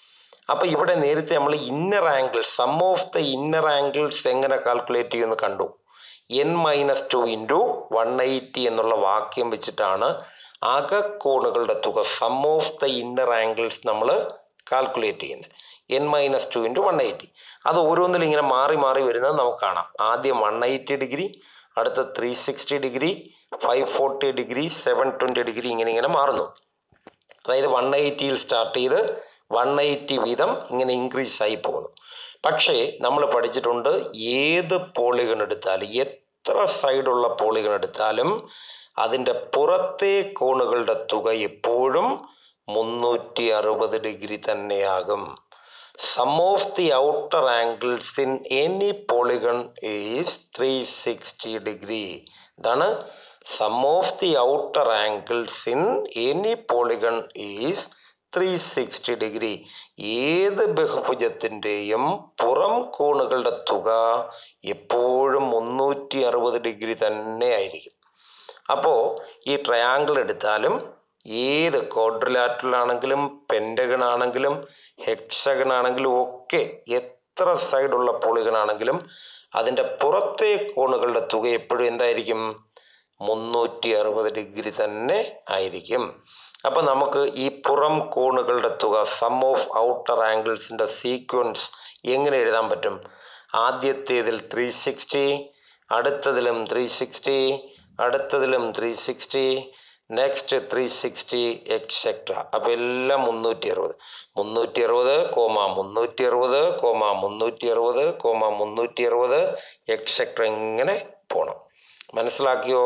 അപ്പോൾ ഇവിടെ നേരത്തെ നമ്മൾ inner angle sum of the inner angles എങ്ങനെ കാൽക്കുലേറ്റ് ചെയ്യുമെന്ന് കണ്ടു N minus two into one eighty എന്നുള്ള വാക്യം വെച്ചിട്ടാണ് അകക്കോണുകളുടെ തുക sum of the inner angles നമ്മൾ കാൽക്കുലേറ്റ് ചെയ്യുന്നത് N minus two into one eighty അത് ഓരോന്നിലും ഇങ്ങനെ മാറി മാറി വരുന്നത് നമുക്ക് കാണാം ആദ്യം വൺ എയ്റ്റി ഡിഗ്രി അടുത്ത three sixty degree five forty degree seven twenty degree ഇങ്ങനെ ഇങ്ങനെ മാറുന്നു അതായത് വൺ എയ്റ്റിയിൽ സ്റ്റാർട്ട് ചെയ്ത് വൺ എയ്റ്റി വീതം ഇങ്ങനെ ഇൻക്രീസ് ആയി പോകുന്നു പക്ഷേ നമ്മൾ പഠിച്ചിട്ടുണ്ട് ഏത് പോളിഗൺ എടുത്താലും എത്ര സൈഡുള്ള പോളിഗൺ എടുത്താലും അതിൻ്റെ പുറത്തെ കോണുകളുടെ തുക എപ്പോഴും മുന്നൂറ്റി അറുപത് ഡിഗ്രി തന്നെയാകും sum of the outer angles in any polygon is three sixty degree ഇതാണ് sum of the outer angles in any polygon is three sixty degree ഏത് ബഹുഭുജത്തിൻ്റെയും പുറം കോണുകളുടെ തുക എപ്പോഴും മുന്നൂറ്റി അറുപത് ഡിഗ്രി തന്നെ ആയിരിക്കും അപ്പോൾ ഈ ട്രയാങ്കിൾ എടുത്താലും ഏത് ക്വാഡ്രിലാറ്ററൽ ആണെങ്കിലും പെൻറ്റഗൺ ആണെങ്കിലും ഹെക്സഗൺ ആണെങ്കിലും ഒക്കെ എത്ര സൈഡുള്ള പോളിഗൺ ആണെങ്കിലും അതിൻ്റെ പുറത്തെ കോണുകളുടെ തുക എപ്പോഴും എന്തായിരിക്കും മുന്നൂറ്റി അറുപത് ഡിഗ്രി തന്നെ ആയിരിക്കും അപ്പം നമുക്ക് ഈ പുറം കോണുകളുടെ തുക സം ഓഫ് ഔട്ടർ ആംഗിൾസിൻ്റെ സീക്വൻസ് എങ്ങനെ എഴുതാൻ പറ്റും ആദ്യത്തേതിൽ ത്രീ സിക്സ്റ്റി അടുത്തതിലും ത്രീ സിക്സ്റ്റി അടുത്തതിലും three sixty next three sixty etcetera അപ്പോൾ എല്ലാം മുന്നൂറ്റി അറുപത് മുന്നൂറ്റി അറുപത് കോമ മുന്നൂറ്റി അറുപത് കോമ മുന്നൂറ്റി അറുപത് കോമ മുന്നൂറ്റി അറുപത് എക്സെട്ര ഇങ്ങനെ പോകണം മനസ്സിലാക്കിയോ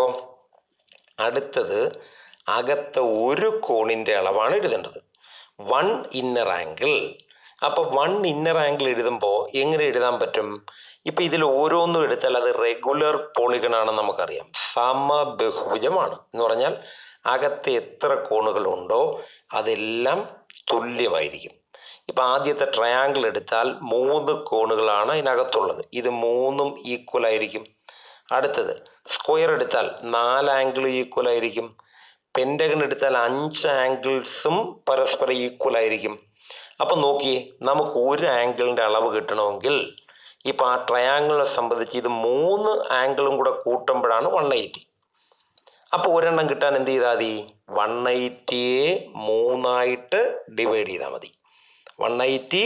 അടുത്തത് അകത്തെ ഒരു കോണിൻ്റെ അളവാണ് എഴുതേണ്ടത് വൺ ഇന്നർ ആംഗിൾ അപ്പോൾ വൺ ഇന്നർ ആംഗിൾ എഴുതുമ്പോൾ എങ്ങനെ എഴുതാൻ പറ്റും ഇപ്പം ഇതിൽ ഓരോന്നും എടുത്താൽ അത് റെഗുലർ പോളിഗൺ ആണെന്ന് നമുക്കറിയാം സമബഹുഭുജമാണ് എന്ന് പറഞ്ഞാൽ അകത്ത് എത്ര കോണുകളുണ്ടോ അതെല്ലാം തുല്യമായിരിക്കും ഇപ്പം ആദ്യത്തെ ട്രയാങ്കിൾ എടുത്താൽ മൂന്ന് കോണുകളാണ് അതിനകത്തുള്ളത് ഇത് മൂന്നും ഈക്വൽ ആയിരിക്കും അടുത്തത് സ്ക്വയർ എടുത്താൽ നാല് ആംഗിൾ ഈക്വൽ ആയിരിക്കും പെൻറ്റഗൺ എടുത്താൽ അഞ്ച് ആംഗിൾസും പരസ്പരം ഈക്വൽ ആയിരിക്കും അപ്പം നോക്കിയേ നമുക്ക് ഒരു ആംഗിളിൻ്റെ അളവ് കിട്ടണമെങ്കിൽ ഇപ്പം ആ ട്രയാങ്കിളിനെ സംബന്ധിച്ച് ഇത് മൂന്ന് ആംഗിളും കൂടെ കൂട്ടുമ്പോഴാണ് വൺ എയ്റ്റി അപ്പോൾ ഒരെണ്ണം കിട്ടാൻ എന്ത് ചെയ്താൽ മതി വൺ എയ്റ്റിയെ മൂന്നായിട്ട് ഡിവൈഡ് ചെയ്താൽ മതി one eighty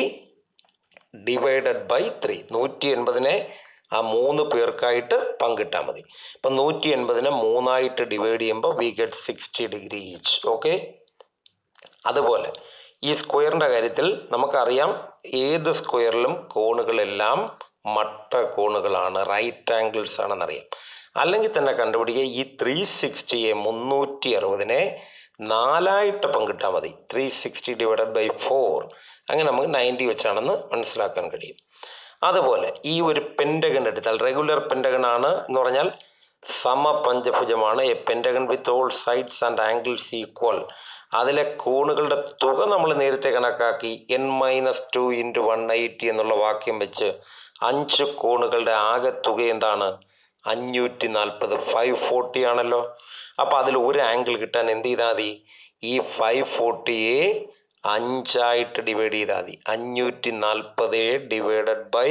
divided by three നൂറ്റി എൺപതിനെ ആ മൂന്ന് പേർക്കായിട്ട് പങ്കിട്ടാൽ മതി അപ്പം നൂറ്റി എൺപതിനെ മൂന്നായിട്ട് ഡിവൈഡ് ചെയ്യുമ്പോൾ we get sixty degree each okay അതുപോലെ ഈ സ്ക്വയറിൻ്റെ കാര്യത്തിൽ നമുക്കറിയാം ഏത് സ്ക്വയറിലും കോണുകളെല്ലാം മട്ട കോണുകളാണ് റൈറ്റ് ആംഗിൾസ് ആണെന്നറിയാം അല്ലെങ്കിൽ തന്നെ കണ്ടുപിടിക്കുക ഈ ത്രീ സിക്സ്റ്റിയെ മുന്നൂറ്റി അറുപതിനെ നാലായിട്ട് പങ്കിട്ടാൽ മതി three sixty divided by four അങ്ങനെ നമുക്ക് നയൻറ്റി വെച്ചാണെന്ന് മനസ്സിലാക്കാൻ കഴിയും അതുപോലെ ഈ ഒരു പെൻറ്റഗൺ എടുത്താൽ റെഗുലർ പെൻറ്റഗൺ ആണ് എന്ന് പറഞ്ഞാൽ സമപഞ്ചഭുജമാണ് a pentagon with all sides and angles equal അതിലെ കോണുകളുടെ തുക നമ്മൾ നേരത്തെ കണക്കാക്കി n minus two into one eighty എന്നുള്ള വാക്യം വെച്ച് അഞ്ച് കോണുകളുടെ ആകെ തുക എന്താണ് അഞ്ഞൂറ്റി നാൽപ്പത് ഫൈവ് ഫോർട്ടി ആണല്ലോ അപ്പോൾ അതിൽ ഒരു ആംഗിൾ കിട്ടാൻ എന്ത് ചെയ്താൽ മതി ഈ ഫൈവ് ഫോർട്ടിയെ അഞ്ചായിട്ട് ഡിവൈഡ് ചെയ്താൽ മതി അഞ്ഞൂറ്റി നാൽപ്പത് ഡിവൈഡഡ് ബൈ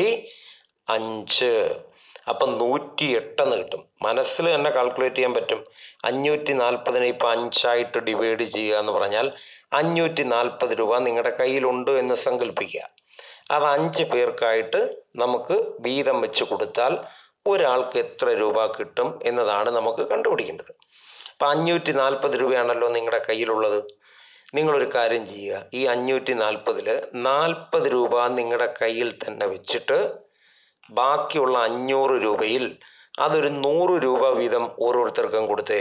അഞ്ച് അപ്പം നൂറ്റി എട്ടെന്ന് കിട്ടും മനസ്സിൽ തന്നെ കാൽക്കുലേറ്റ് ചെയ്യാൻ പറ്റും അഞ്ഞൂറ്റി നാൽപ്പതിനെ ഇപ്പം അഞ്ചായിട്ട് ഡിവൈഡ് ചെയ്യുക എന്ന് പറഞ്ഞാൽ അഞ്ഞൂറ്റി നാൽപ്പത് രൂപ നിങ്ങളുടെ കയ്യിലുണ്ട് എന്ന് സങ്കല്പിക്കുക അത് അഞ്ച് പേർക്കായിട്ട് നമുക്ക് വീതം വെച്ച് കൊടുത്താൽ ഒരാൾക്ക് എത്ര രൂപ കിട്ടും എന്നതാണ് നമുക്ക് കണ്ടുപിടിക്കേണ്ടത് അപ്പം അഞ്ഞൂറ്റി നാൽപ്പത് രൂപയാണല്ലോ നിങ്ങളുടെ കയ്യിലുള്ളത് നിങ്ങളൊരു കാര്യം ചെയ്യുക ഈ അഞ്ഞൂറ്റി നാൽപ്പതിൽ നാൽപ്പത് രൂപ നിങ്ങളുടെ കയ്യിൽ തന്നെ വെച്ചിട്ട് ബാക്കിയുള്ള അഞ്ഞൂറ് രൂപയിൽ അതൊരു നൂറ് രൂപ വീതം ഓരോരുത്തർക്കും കൊടുത്തേ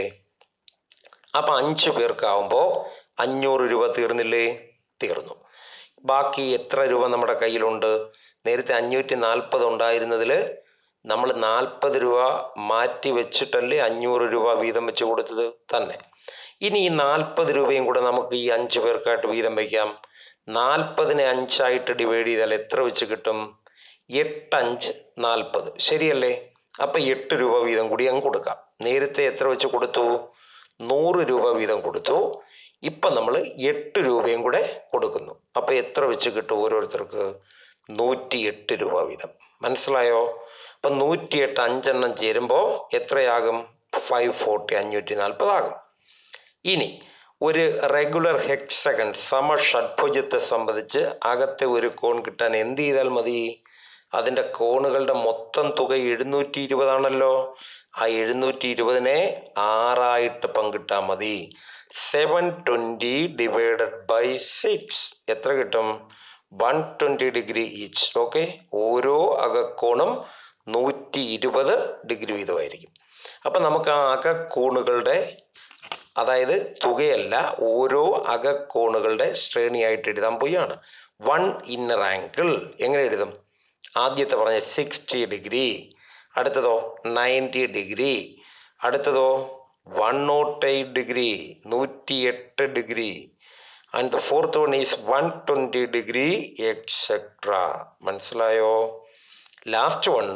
അപ്പം അഞ്ച് പേർക്കാവുമ്പോൾ അഞ്ഞൂറ് രൂപ തീർന്നില്ലേ തീർന്നു ബാക്കി എത്ര രൂപ നമ്മുടെ കയ്യിലുണ്ട് നേരത്തെ അഞ്ഞൂറ്റി നാൽപ്പത് ഉണ്ടായിരുന്നതിൽ നമ്മൾ നാൽപ്പത് രൂപ മാറ്റി വെച്ചിട്ടല്ലേ അഞ്ഞൂറ് രൂപ വീതം വെച്ച് കൊടുത്തത് തന്നെ ഇനി ഈ നാൽപ്പത് രൂപയും കൂടെ നമുക്ക് ഈ അഞ്ച് പേർക്കായിട്ട് വീതം വയ്ക്കാം നാൽപ്പതിനെ അഞ്ചായിട്ട് ഡിവൈഡ് ചെയ്താൽ എത്ര വെച്ച് കിട്ടും എട്ടഞ്ച് നാൽപ്പത് ശരിയല്ലേ അപ്പം എട്ട് രൂപ വീതം കൂടി അങ്ങ് കൊടുക്കാം നേരത്തെ എത്ര വെച്ച് കൊടുത്തു നൂറ് രൂപ വീതം കൊടുത്തു ഇപ്പം നമ്മൾ എട്ട് രൂപയും കൂടെ കൊടുക്കുന്നു അപ്പോൾ എത്ര വെച്ച് കിട്ടും ഓരോരുത്തർക്ക് നൂറ്റി എട്ട് രൂപ വീതം മനസ്സിലായോ അപ്പം നൂറ്റിയെട്ട് അഞ്ചെണ്ണം ചേരുമ്പോൾ എത്രയാകും ഫൈവ് ഫോർട്ടി അഞ്ഞൂറ്റി നാൽപ്പതാകും ഇനി ഒരു റെഗുലർ ഹെക്സകൺ സമഷഡ്ഭുജത്തെ സംബന്ധിച്ച് അകത്തെ ഒരു കോൺ കിട്ടാൻ എന്ത് ചെയ്താൽ മതി അതിൻ്റെ കോണുകളുടെ മൊത്തം തുക എഴുന്നൂറ്റി ഇരുപതാണല്ലോ ആ എഴുന്നൂറ്റി ഇരുപതിനെ ആറായിട്ട് പങ്കിട്ടാൽ മതി seven twenty divided by six എത്ര കിട്ടും one twenty degree each okay ഓരോ അകക്കോണും നൂറ്റി ഇരുപത് ഡിഗ്രി വീതമായിരിക്കും അപ്പം നമുക്ക് ആ അകക്കോണുകളുടെ അതായത് തുകയല്ല ഓരോ അകക്കോണുകളുടെ ശ്രേണിയായിട്ട് എഴുതാൻ പോയാണ് വൺ ഇന്നർ ആംഗിൾ എങ്ങനെ എഴുതും ആദ്യത്തെ പറഞ്ഞ സിക്സ്റ്റി ഡിഗ്രി അടുത്തതോ നയൻറ്റി ഡിഗ്രി അടുത്തതോ വൺ നോട്ട് എയ്റ്റ് ഡിഗ്രി നൂറ്റി എട്ട് degree and the fourth one is one twenty degree etcetera മനസ്സിലായോ ലാസ്റ്റ് വൺ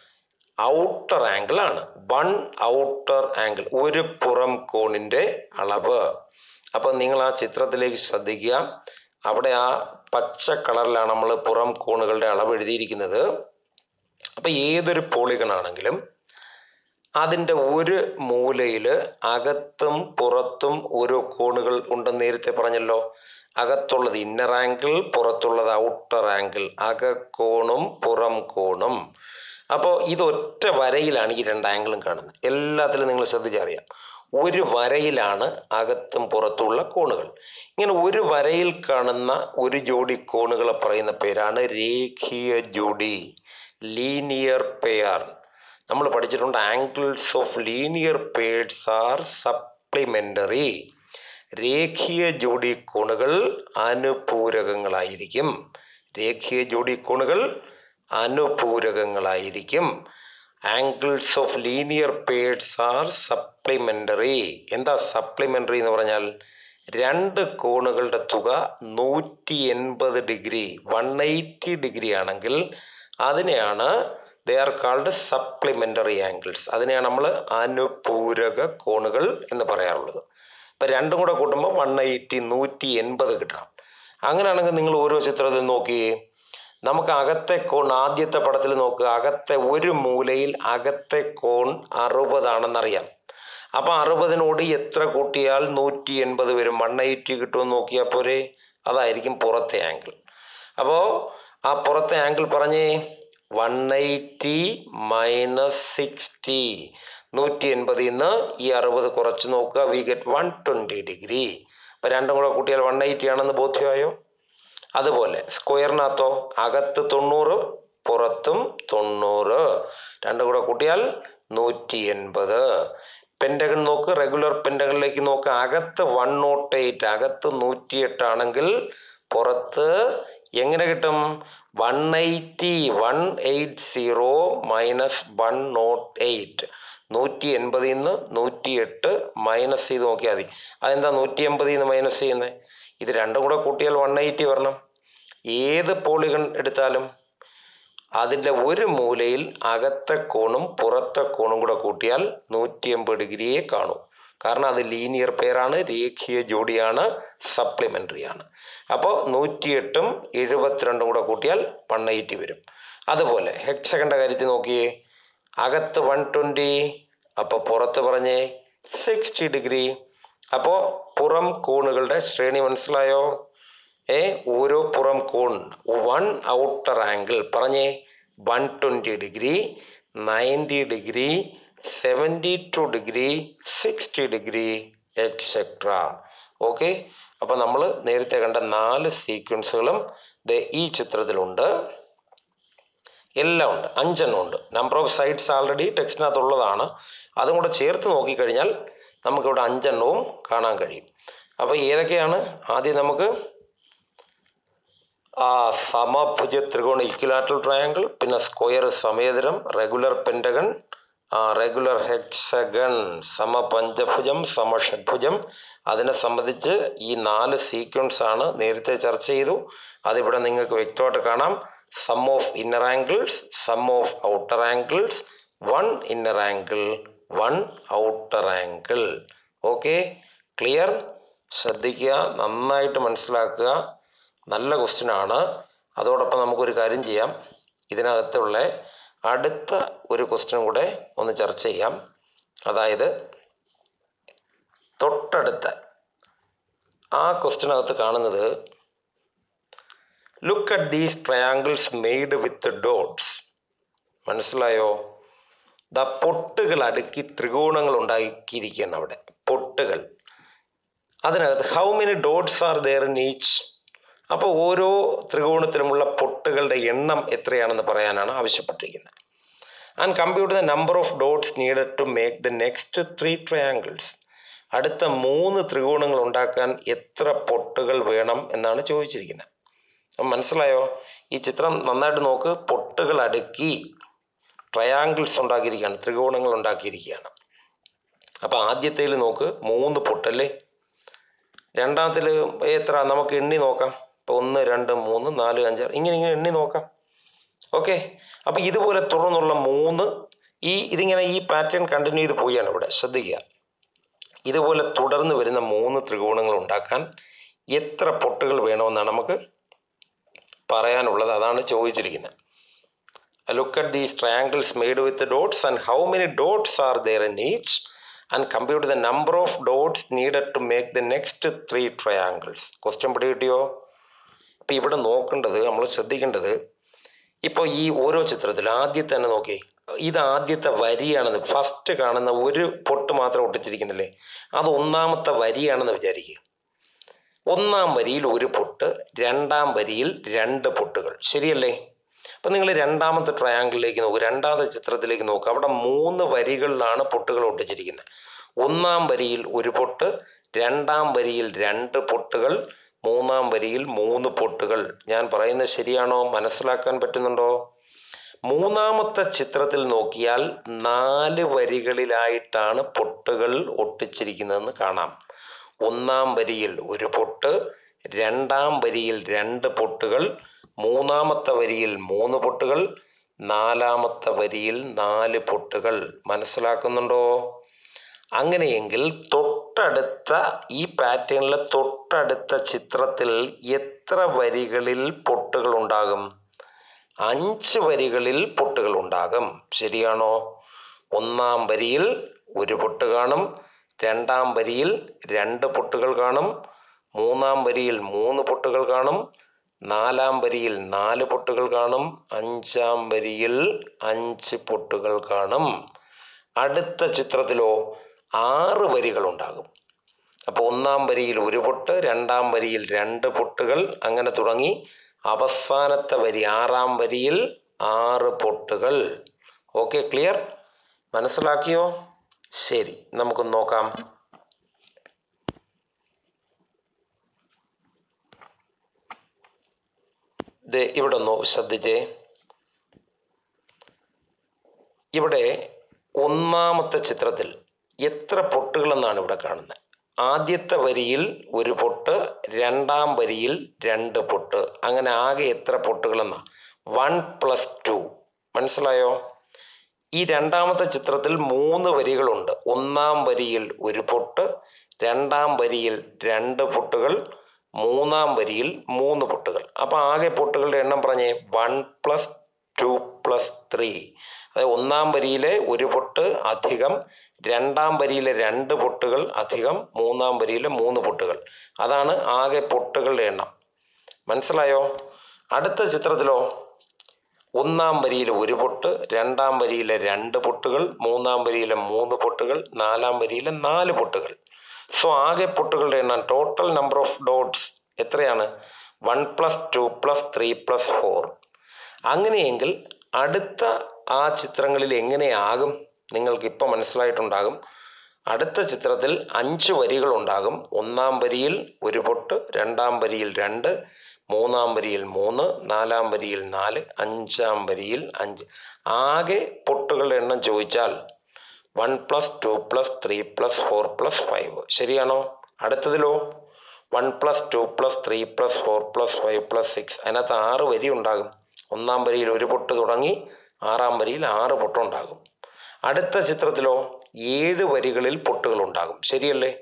ഔട്ടർ ആംഗിൾ ആണ് വൺ ഔട്ടർ ആംഗിൾ ഒരു പുറം കോണിൻ്റെ അളവ് അപ്പം നിങ്ങൾ ആ ചിത്രത്തിലേക്ക് ശ്രദ്ധിക്കുക അവിടെ ആ പച്ച കളറിലാണ് നമ്മൾ പുറം കോണുകളുടെ അളവ് എഴുതിയിരിക്കുന്നത് അപ്പം ഏതൊരു പോളിഗൺ ആണെങ്കിലും അതിൻ്റെ ഒരു മൂലയിൽ അകത്തും പുറത്തും ഓരോ കോണുകൾ ഉണ്ടെന്ന് നേരത്തെ പറഞ്ഞല്ലോ അകത്തുള്ളത് ഇന്നർ ആംഗിൾ പുറത്തുള്ളത് ഔട്ടർ ആംഗിൾ അകക്കോണും പുറം കോണും അപ്പോൾ ഇതൊറ്റ വരയിലാണ് ഈ രണ്ട് ആംഗിളും കാണുന്നത് എല്ലാത്തിലും നിങ്ങൾ ശ്രദ്ധിച്ചറിയാം ഒരു വരയിലാണ് അകത്തും പുറത്തുള്ള കോണുകൾ ഇങ്ങനെ ഒരു വരയിൽ കാണുന്ന ഒരു ജോഡി കോണുകളെ പറയുന്ന പേരാണ് രേഖീയ ജോഡി ലീനിയർ പെയർ നമ്മൾ പഠിച്ചിട്ടുണ്ട് angles of linear pairs are supplementary രേഖീയ ജോഡി കോണുകൾ അനുപൂരകങ്ങളായിരിക്കും രേഖീയ ജോഡി കോണുകൾ അനുപൂരകങ്ങളായിരിക്കും angles of linear pairs are supplementary എന്താ സപ്ലിമെൻ്ററി എന്ന് പറഞ്ഞാൽ രണ്ട് കോണുകളുടെ തുക നൂറ്റി എൺപത് ഡിഗ്രി വൺ എയ്റ്റി ഡിഗ്രി ആണെങ്കിൽ അതിനെയാണ് they are called supplementary angles അതിനെയാണ് നമ്മൾ അനുപൂരക കോണുകൾ എന്ന് പറയാറുള്ളത് ഇപ്പം രണ്ടും കൂടെ കൂട്ടുമ്പോൾ വൺ എയ്റ്റി നൂറ്റി എൺപത് കിട്ടണം അങ്ങനെയാണെങ്കിൽ നിങ്ങൾ ഓരോ ചിത്രത്തിൽ നോക്കിയേ നമുക്ക് അകത്തെ കോൺ ആദ്യത്തെ പടത്തിൽ നോക്കുക അകത്തെ ഒരു മൂലയിൽ അകത്തെ കോൺ അറുപതാണെന്നറിയാം അപ്പോൾ അറുപതിനോട് എത്ര കൂട്ടിയാൽ നൂറ്റി എൺപത് വരും വൺ എയ്റ്റി കിട്ടുമെന്ന് നോക്കിയാൽ പോരെ അതായിരിക്കും പുറത്തെ ആംഗിൾ അപ്പോൾ ആ പുറത്തെ ആംഗിൾ പറഞ്ഞേ വൺ എയ്റ്റി മൈനസ് സിക്സ്റ്റി നൂറ്റി എൺപതിൽ നിന്ന് ഈ അറുപത് കുറച്ച് നോക്കുക we get one twenty degree അപ്പോൾ രണ്ടും കൂടെ കൂട്ടിയാൽ വൺ എയ്റ്റി ആണെന്ന് ബോധ്യമായോ അതുപോലെ സ്ക്വയറിനകത്തോ അകത്ത് തൊണ്ണൂറ് പുറത്തും തൊണ്ണൂറ് രണ്ടും കൂടെ കൂട്ടിയാൽ നൂറ്റി എൺപത് പെൻറ്റഗൺ നോക്ക് റെഗുലർ പെൻറ്റഗണിലേക്ക് നോക്ക് അകത്ത് വൺ നോട്ട് എയ്റ്റ് അകത്ത് നൂറ്റി എട്ടാണെങ്കിൽ പുറത്ത് എങ്ങനെ കിട്ടും one eighty one eight zero minus one nought eight നൂറ്റി എൺപതിൽ നിന്ന് നൂറ്റി എട്ട് മൈനസ് ചെയ്ത് നോക്കിയാൽ മതി അതെന്താ നൂറ്റി എൺപതിൽ നിന്ന് മൈനസ് ചെയ്യുന്നത് ഇത് രണ്ടും കൂടെ കൂട്ടിയാൽ വൺ എയ്റ്റി വരണം ഏത് പോളിഗൺ എടുത്താലും അതിൻ്റെ ഒരു മൂലയിൽ അകത്തെ കോണും പുറത്തെ കോണും കൂടെ കൂട്ടിയാൽ നൂറ്റി എൺപത് ഡിഗ്രിയെ കാണൂ കാരണം അത് ലീനിയർ പെയറാണ് രേഖീയ ജോഡിയാണ് സപ്ലിമെൻ്ററി ആണ് അപ്പോൾ നൂറ്റിയെട്ടും എഴുപത്തിരണ്ടും കൂടെ കൂട്ടിയാൽ വൺ എയ്റ്റി വരും അതുപോലെ ഹെക്സകൻ്റെ കാര്യത്തിൽ നോക്കിയേ അകത്ത് വൺ ട്വൻറ്റി അപ്പോൾ പുറത്ത് പറഞ്ഞേ സിക്സ്റ്റി ഡിഗ്രി അപ്പോൾ പുറം കോണുകളുടെ ശ്രേണി മനസ്സിലായോ ഏ ഓരോ പുറം കോൺ വൺ ഔട്ടർ ആംഗിൾ പറഞ്ഞേ one twenty degree ninety degree seventy two degree sixty degree etcetera okay അപ്പോൾ നമ്മൾ നേരത്തെ കണ്ട നാല് സീക്വൻസുകളും ദേ ഈ ചിത്രത്തിലുണ്ട് എല്ലാം ഉണ്ട് അഞ്ചെണ്ണം ഉണ്ട് നമ്പർ ഓഫ് സൈഡ്സ് ആൾറെഡി ടെക്സ്റ്റിനകത്തുള്ളതാണ് അതും കൂടെ ചേർത്ത് നോക്കിക്കഴിഞ്ഞാൽ നമുക്കിവിടെ അഞ്ചെണ്ണവും കാണാൻ കഴിയും അപ്പോൾ ഏതൊക്കെയാണ് ആദ്യം നമുക്ക് ആ സമഭുജ ത്രികോണ ഇക്വിലാറ്ററൽ ട്രയാങ്കിൾ പിന്നെ സ്ക്വയർ സമേതരം റെഗുലർ പെൻറ്റഗൺ റെഗുലർ ഹെക്സഗൺ സമപഞ്ചഭുജം സമഷഡ്ഭുജം അതിനെ സംബന്ധിച്ച് ഈ നാല് സീക്വൻസ് ആണ് നേരത്തെ ചർച്ച ചെയ്തു അതിവിടെ നിങ്ങൾക്ക് വ്യക്തമായിട്ട് കാണാം sum of inner angles sum of outer angles one inner angle one outer angle okay clear ശ്രദ്ധിക്കുക നന്നായിട്ട് മനസ്സിലാക്കുക നല്ല ക്വസ്റ്റ്യൻ ആണ് അതോടൊപ്പം നമുക്കൊരു കാര്യം ചെയ്യാം ഇതിനകത്തുള്ള അടുത്ത ഒരു ക്വസ്റ്റ്യൻ കൂടെ ഒന്ന് ചർച്ച ചെയ്യാം അതായത് തൊട്ടടുത്ത ആ ക്വസ്റ്റ്യനകത്ത് കാണുന്നത് look at these triangles made with dots മനസ്സിലായോ ദ പൊട്ടുകൾ അടുക്കി ത്രികോണങ്ങൾ ഉണ്ടാക്കിയിരിക്കുകയാണ് അവിടെ പൊട്ടുകൾ അതിനകത്ത് how many dots are there in each അപ്പോൾ ഓരോ ത്രികോണത്തിലുമുള്ള പൊട്ടുകളുടെ എണ്ണം എത്രയാണെന്ന് പറയാനാണ് ആവശ്യപ്പെട്ടിരിക്കുന്നത് and compute the number of dots needed to make the next three triangles അടുത്ത മൂന്ന് ത്രികോണങ്ങൾ ഉണ്ടാക്കാൻ എത്ര പൊട്ടുകൾ വേണം എന്നാണ് ചോദിച്ചിരിക്കുന്നത് അപ്പം മനസ്സിലായോ ഈ ചിത്രം നന്നായിട്ട് നോക്ക് പൊട്ടുകൾ അടുക്കി ട്രയാങ്കിൾസ് ഉണ്ടാക്കിയിരിക്കുകയാണ് ത്രികോണങ്ങൾ ഉണ്ടാക്കിയിരിക്കുകയാണ് അപ്പോൾ ആദ്യത്തേൽ നോക്ക് മൂന്ന് പൊട്ടല്ലേ രണ്ടാമത്തിൽ എത്ര നമുക്ക് എണ്ണി നോക്കാം ഇപ്പോൾ ഒന്ന് രണ്ട് മൂന്ന് നാല് അഞ്ച് ഇങ്ങനെ ഇങ്ങനെ എണ്ണി നോക്കാം ഓക്കെ അപ്പോൾ ഇതുപോലെ തുടർന്നുള്ള മൂന്ന് ഈ ഇതിങ്ങനെ ഈ പാറ്റേൺ കണ്ടിന്യൂ ചെയ്ത് പോയാണ് ഇവിടെ ശ്രദ്ധിക്കുക ഇതുപോലെ തുടർന്ന് വരുന്ന മൂന്ന് ത്രികോണങ്ങൾ ഉണ്ടാക്കാൻ എത്ര പൊട്ടുകൾ വേണമെന്നാണ് നമുക്ക് പറയാനുള്ളത് അതാണ് ചോദിച്ചിരിക്കുന്നത് look at these triangles made with dots and how many dots are there in each and compute the number of dots needed to make the next three triangles question പിടി കിട്ടിയോ അപ്പോൾ ഇവിടെ നോക്കേണ്ടത് നമ്മൾ ശ്രദ്ധിക്കേണ്ടത് ഇപ്പോൾ ഈ ഓരോ ചിത്രത്തിൽ ആദ്യത്തെ തന്നെ നോക്കി ഇത് ആദ്യത്തെ വരിയാണെന്ന് ഫസ്റ്റ് കാണുന്ന ഒരു പൊട്ട് മാത്രം ഒട്ടിച്ചിരിക്കുന്നില്ലേ അത് ഒന്നാമത്തെ വരിയാണെന്ന് വിചാരിക്കുക ഒന്നാം വരിയിൽ ഒരു പൊട്ട് രണ്ടാം വരിയിൽ രണ്ട് പൊട്ടുകൾ ശരിയല്ലേ അപ്പം നിങ്ങൾ രണ്ടാമത്തെ ട്രയാങ്കിളിലേക്ക് നോക്കൂ രണ്ടാമത്തെ ചിത്രത്തിലേക്ക് നോക്കുക അവിടെ മൂന്ന് വരികളിലാണ് പൊട്ടുകൾ ഒട്ടിച്ചിരിക്കുന്നത് ഒന്നാം വരിയിൽ ഒരു പൊട്ട് രണ്ടാം വരിയിൽ രണ്ട് പൊട്ടുകൾ മൂന്നാം വരിയിൽ മൂന്ന് പൊട്ടുകൾ ഞാൻ പറയുന്നത് ശരിയാണോ മനസ്സിലാക്കാൻ പറ്റുന്നുണ്ടോ മൂന്നാമത്തെ ചിത്രത്തിൽ നോക്കിയാൽ നാല് വരികളിലായിട്ടാണ് പൊട്ടുകൾ ഒട്ടിച്ചിരിക്കുന്നതെന്ന് കാണാം ഒന്നാം വരിയിൽ ഒരു പൊട്ട് രണ്ടാം വരിയിൽ രണ്ട് പൊട്ടുകൾ മൂന്നാമത്തെ വരിയിൽ മൂന്ന് പൊട്ടുകൾ നാലാമത്തെ വരിയിൽ നാല് പൊട്ടുകൾ മനസ്സിലാക്കുന്നുണ്ടോ അങ്ങനെയെങ്കിൽ തൊട്ടടുത്ത ഈ പാറ്റേണിലെ തൊട്ടടുത്ത ചിത്രത്തിൽ എത്ര വരികളിൽ പൊട്ടുകൾ ഉണ്ടാകും അഞ്ച് വരികളിൽ പൊട്ടുകൾ ഉണ്ടാകും ശരിയാണോ ഒന്നാം വരിയിൽ ഒരു പൊട്ട് കാണും രണ്ടാം വരിയിൽ രണ്ട് പൊട്ടുകൾ കാണും മൂന്നാം വരിയിൽ മൂന്ന് പൊട്ടുകൾ കാണും നാലാം വരിയിൽ നാല് പൊട്ടുകൾ കാണും അഞ്ചാം വരിയിൽ അഞ്ച് പൊട്ടുകൾ കാണും അടുത്ത ചിത്രത്തിലോ ആറ് വരികൾ ഉണ്ടാകും അപ്പോൾ ഒന്നാം വരിയിൽ ഒരു പൊട്ട് രണ്ടാം വരിയിൽ രണ്ട് പൊട്ടുകൾ അങ്ങനെ തുടങ്ങി അവസാനത്തെ വരി ആറാം വരിയിൽ ആറ് പൊട്ടുകൾ ഓക്കെ ക്ലിയർ മനസ്സിലാക്കിയോ ശരി നമുക്ക് നോക്കാം ഇത് ഇവിടെ ഒന്ന് ശ്രദ്ധിച്ചേ ഇവിടെ ഒന്നാമത്തെ ചിത്രത്തിൽ എത്ര പൊട്ടുകളെന്നാണ് ഇവിടെ കാണുന്നത് ആദ്യത്തെ വരിയിൽ ഒരു പൊട്ട് രണ്ടാം വരിയിൽ രണ്ട് പൊട്ട് അങ്ങനെ ആകെ എത്ര പൊട്ടുകളെന്നാണ് വൺ പ്ലസ് ടു മനസ്സിലായോ ഈ രണ്ടാമത്തെ ചിത്രത്തിൽ മൂന്ന് വരികളുണ്ട് ഒന്നാം വരിയിൽ ഒരു പൊട്ട് രണ്ടാം വരിയിൽ രണ്ട് പൊട്ടുകൾ മൂന്നാം വരിയിൽ മൂന്ന് പൊട്ടുകൾ അപ്പോൾ ആകെ പൊട്ടുകളുടെ എണ്ണം പറഞ്ഞേ one plus two plus three അതായത് ഒന്നാം വരിയിലെ ഒരു പൊട്ട് അധികം രണ്ടാം വരിയിലെ രണ്ട് പൊട്ടുകൾ അധികം മൂന്നാം വരിയിലെ മൂന്ന് പൊട്ടുകൾ അതാണ് ആകെ പൊട്ടുകളുടെ എണ്ണം മനസ്സിലായോ അടുത്ത ചിത്രത്തിലോ ഒന്നാം വരിയിലെ ഒരു പൊട്ട് രണ്ടാം വരിയിലെ രണ്ട് പൊട്ടുകൾ മൂന്നാം വരിയിലെ മൂന്ന് പൊട്ടുകൾ നാലാം വരിയിലെ നാല് പൊട്ടുകൾ സോ ആകെ പൊട്ടുകളുടെ എണ്ണം ടോട്ടൽ നമ്പർ ഓഫ് ഡോട്ട്സ് എത്രയാണ് one plus two plus three plus four അങ്ങനെയെങ്കിൽ അടുത്ത ആ ചിത്രങ്ങളിൽ എങ്ങനെയാകും നിങ്ങൾക്ക് ഇപ്പോൾ മനസ്സിലായിട്ടുണ്ടാകും അടുത്ത ചിത്രത്തിൽ അഞ്ച് വരികളുണ്ടാകും ഒന്നാം വരിയിൽ ഒരു പൊട്ട് രണ്ടാം വരിയിൽ രണ്ട് മൂന്നാം വരിയിൽ മൂന്ന് നാലാം വരിയിൽ നാല് അഞ്ചാം വരിയിൽ അഞ്ച് ആകെ പൊട്ടുകളുടെ എണ്ണം ചോദിച്ചാൽ one plus two plus three plus four plus five ശരിയാണോ അടുത്തതിലോ one plus two plus three plus four plus five plus six അതിനകത്ത് ആറ് വരി ഉണ്ടാകും ഒന്നാം വരിയിൽ ഒരു പൊട്ട് തുടങ്ങി ആറാം വരിയിൽ ആറ് പൊട്ടുണ്ടാകും അടുത്ത ചിത്രത്തിലോ ഏഴ് വരികളിൽ പൊട്ടുകൾ ഉണ്ടാകും ശരിയല്ലേ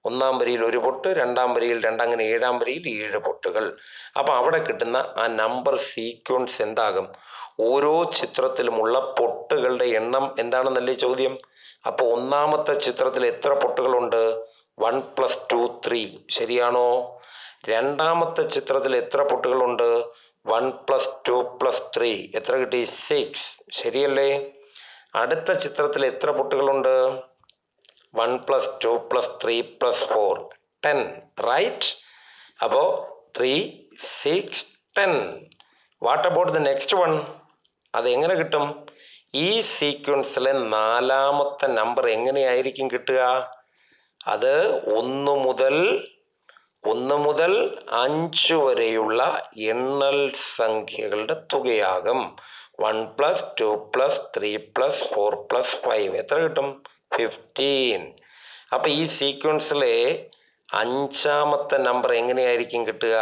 ഒന്നാം വരിയിൽ ഒരു പൊട്ട് രണ്ടാം വരിയിൽ രണ്ട് അങ്ങനെ ഏഴാം വരിയിൽ ഏഴ് പൊട്ടുകൾ അപ്പോൾ അവിടെ കിട്ടുന്ന ആ നമ്പർ സീക്വൻസ് എന്താകും ഓരോ ചിത്രത്തിലുമുള്ള പൊട്ടുകളുടെ എണ്ണം എന്താണെന്നല്ലേ ചോദ്യം അപ്പോൾ ഒന്നാമത്തെ ചിത്രത്തിൽ എത്ര പൊട്ടുകളുണ്ട് വൺ പ്ലസ് ടു ത്രീ ശരിയാണോ രണ്ടാമത്തെ ചിത്രത്തിൽ എത്ര പൊട്ടുകളുണ്ട് one plus two plus three എത്ര കിട്ടി സിക്സ് ശരിയല്ലേ അടുത്ത ചിത്രത്തിൽ എത്ര പൊട്ടുകളുണ്ട് one plus two plus three plus four ten right അപ്പോൾ three six ten what about the next one അത് എങ്ങനെ കിട്ടും ഈ സീക്വൻസിലെ നാലാമത്തെ നമ്പർ എങ്ങനെയായിരിക്കും കിട്ടുക അത് ഒന്ന് മുതൽ ഒന്ന് മുതൽ അഞ്ച് വരെയുള്ള എണ്ണൽ സംഖ്യകളുടെ തുകയാകും one plus two plus three plus four plus five എത്ര കിട്ടും ഫിഫ്റ്റീൻ അപ്പം ഈ സീക്വൻസിലെ അഞ്ചാമത്തെ നമ്പർ എങ്ങനെയായിരിക്കും കിട്ടുക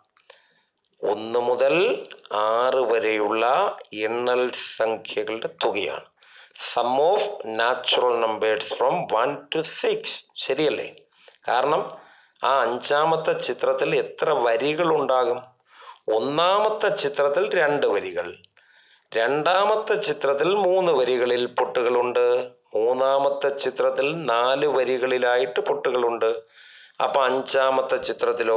ഒന്ന് മുതൽ ആറ് വരെയുള്ള എണ്ണൽ സംഖ്യകളുടെ തുകയാണ് sum of natural numbers from one to six ശരിയല്ലേ കാരണം ആ അഞ്ചാമത്തെ ചിത്രത്തിൽ എത്ര വരികളുണ്ടാകും ഒന്നാമത്തെ ചിത്രത്തിൽ രണ്ട് വരികൾ രണ്ടാമത്തെ ചിത്രത്തിൽ മൂന്ന് വരികളിൽ പൊട്ടുകളുണ്ട് മൂന്നാമത്തെ ചിത്രത്തിൽ നാല് വരികളിലായിട്ട് പൊട്ടുകളുണ്ട് അപ്പം അഞ്ചാമത്തെ ചിത്രത്തിലോ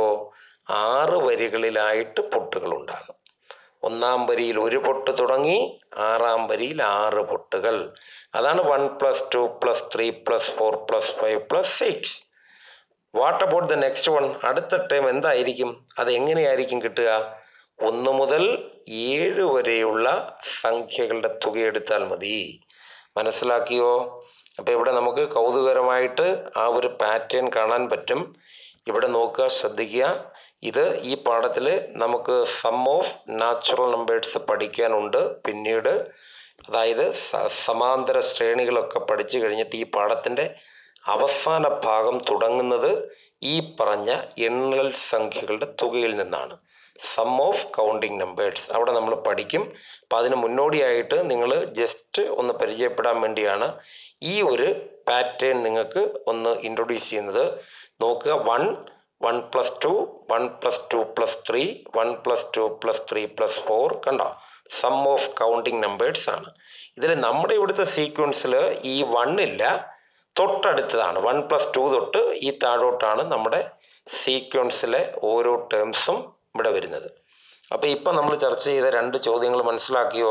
ആറ് വരികളിലായിട്ട് പൊട്ടുകളുണ്ടാകും ഒന്നാം വരിയിൽ ഒരു പൊട്ട് തുടങ്ങി ആറാം വരിയിൽ ആറ് പൊട്ടുകൾ അതാണ് one plus two plus three plus four plus five plus six what about the next one അടുത്ത ടൈം എന്തായിരിക്കും അത് എങ്ങനെയായിരിക്കും കിട്ടുക ഒന്ന് മുതൽ ഏഴ് വരെയുള്ള സംഖ്യകളുടെ തുക എടുത്താൽ മതി മനസ്സിലാക്കിയോ അപ്പോൾ ഇവിടെ നമുക്ക് കൗതുകരമായിട്ട് ആ ഒരു പാറ്റേൺ കാണാൻ പറ്റും ഇവിടെ നോക്കുക ശ്രദ്ധിക്കുക ഇത് ഈ പാഠത്തിൽ നമുക്ക് സം ഓഫ് നാച്ചുറൽ നമ്പേഴ്സ് പഠിക്കാനുണ്ട് പിന്നീട് അതായത് സ- സമാന്തര ശ്രേണികളൊക്കെ പഠിച്ചു കഴിഞ്ഞിട്ട് ഈ പാഠത്തിൻ്റെ അവസാന ഭാഗം തുടങ്ങുന്നത് ഈ പറഞ്ഞ എണ്ണൽ സംഖ്യകളുടെ തുകയിൽ നിന്നാണ് സം ഓഫ് കൗണ്ടിങ് നമ്പേഴ്സ് അവിടെ നമ്മൾ പഠിക്കും അപ്പോൾ അതിന് മുന്നോടിയായിട്ട് നിങ്ങൾ ജസ്റ്റ് ഒന്ന് പരിചയപ്പെടാൻ വേണ്ടിയാണ് ഈ ഒരു പാറ്റേൺ നിങ്ങൾക്ക് ഒന്ന് ഇൻട്രൊഡ്യൂസ് ചെയ്യുന്നത് നോക്കുക one one plus two one plus two plus three one plus two plus three plus four കണ്ടോ സം ഓഫ് കൗണ്ടിങ് നമ്പേഴ്സ് ആണ് ഇതിൽ നമ്മുടെ ഇവിടുത്തെ സീക്വൻസിൽ ഈ വണ്ണില്ല തൊട്ടടുത്തതാണ് വൺ പ്ലസ് ടു തൊട്ട് ഈ താഴോട്ടാണ് നമ്മുടെ സീക്വൻസിലെ ഓരോ ടേംസും ഇവിടെ വരുന്നത് അപ്പോൾ ഇപ്പം നമ്മൾ ചർച്ച ചെയ്ത രണ്ട് ചോദ്യങ്ങൾ മനസ്സിലാക്കിയോ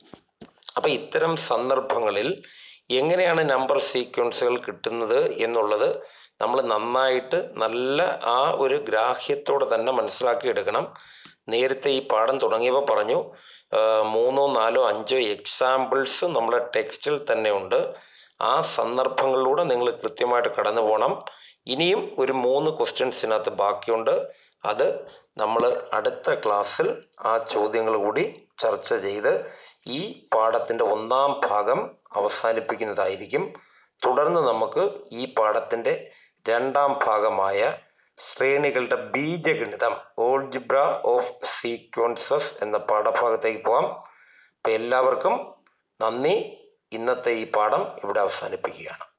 അപ്പോൾ ഇത്തരം സന്ദർഭങ്ങളിൽ എങ്ങനെയാണ് നമ്പർ സീക്വൻസുകൾ കിട്ടുന്നത് എന്നുള്ളത് നമ്മൾ നന്നായിട്ട് നല്ല ആ ഒരു ഗ്രാഹ്യത്തോടെ തന്നെ മനസ്സിലാക്കി എടുക്കണം നേരത്തെ ഈ പാഠം തുടങ്ങിയപ്പോൾ പറഞ്ഞു ആ, മൂന്നോ നാലോ അഞ്ചോ എക്സാമ്പിൾസ് നമ്മുടെ ടെക്സ്റ്റിൽ തന്നെ ഉണ്ട് ആ സന്ദർഭങ്ങളിലൂടെ നിങ്ങൾ കൃത്യമായിട്ട് കടന്നു പോകണം ഇനിയും ഒരു മൂന്ന് ക്വസ്റ്റ്യൻസിനകത്ത് ബാക്കിയുണ്ട് അത് നമ്മൾ അടുത്ത ക്ലാസ്സിൽ ആ ചോദ്യങ്ങൾ കൂടി ചർച്ച ചെയ്ത് ഈ പാഠത്തിൻ്റെ ഒന്നാം ഭാഗം അവസാനിപ്പിക്കുന്നതായിരിക്കും തുടർന്ന് നമുക്ക് ഈ പാഠത്തിൻ്റെ രണ്ടാം ഭാഗമായ ശ്രേണികളുടെ ബീജഗണിതം ഓൾജിബ്ര ഓഫ് സീക്വൻസസ് എന്ന പാഠഭാഗത്തേക്ക് പോകാം അപ്പം എല്ലാവർക്കും നന്ദി ഇന്നത്തെ ഈ പാഠം ഇവിടെ അവസാനിപ്പിക്കുകയാണ്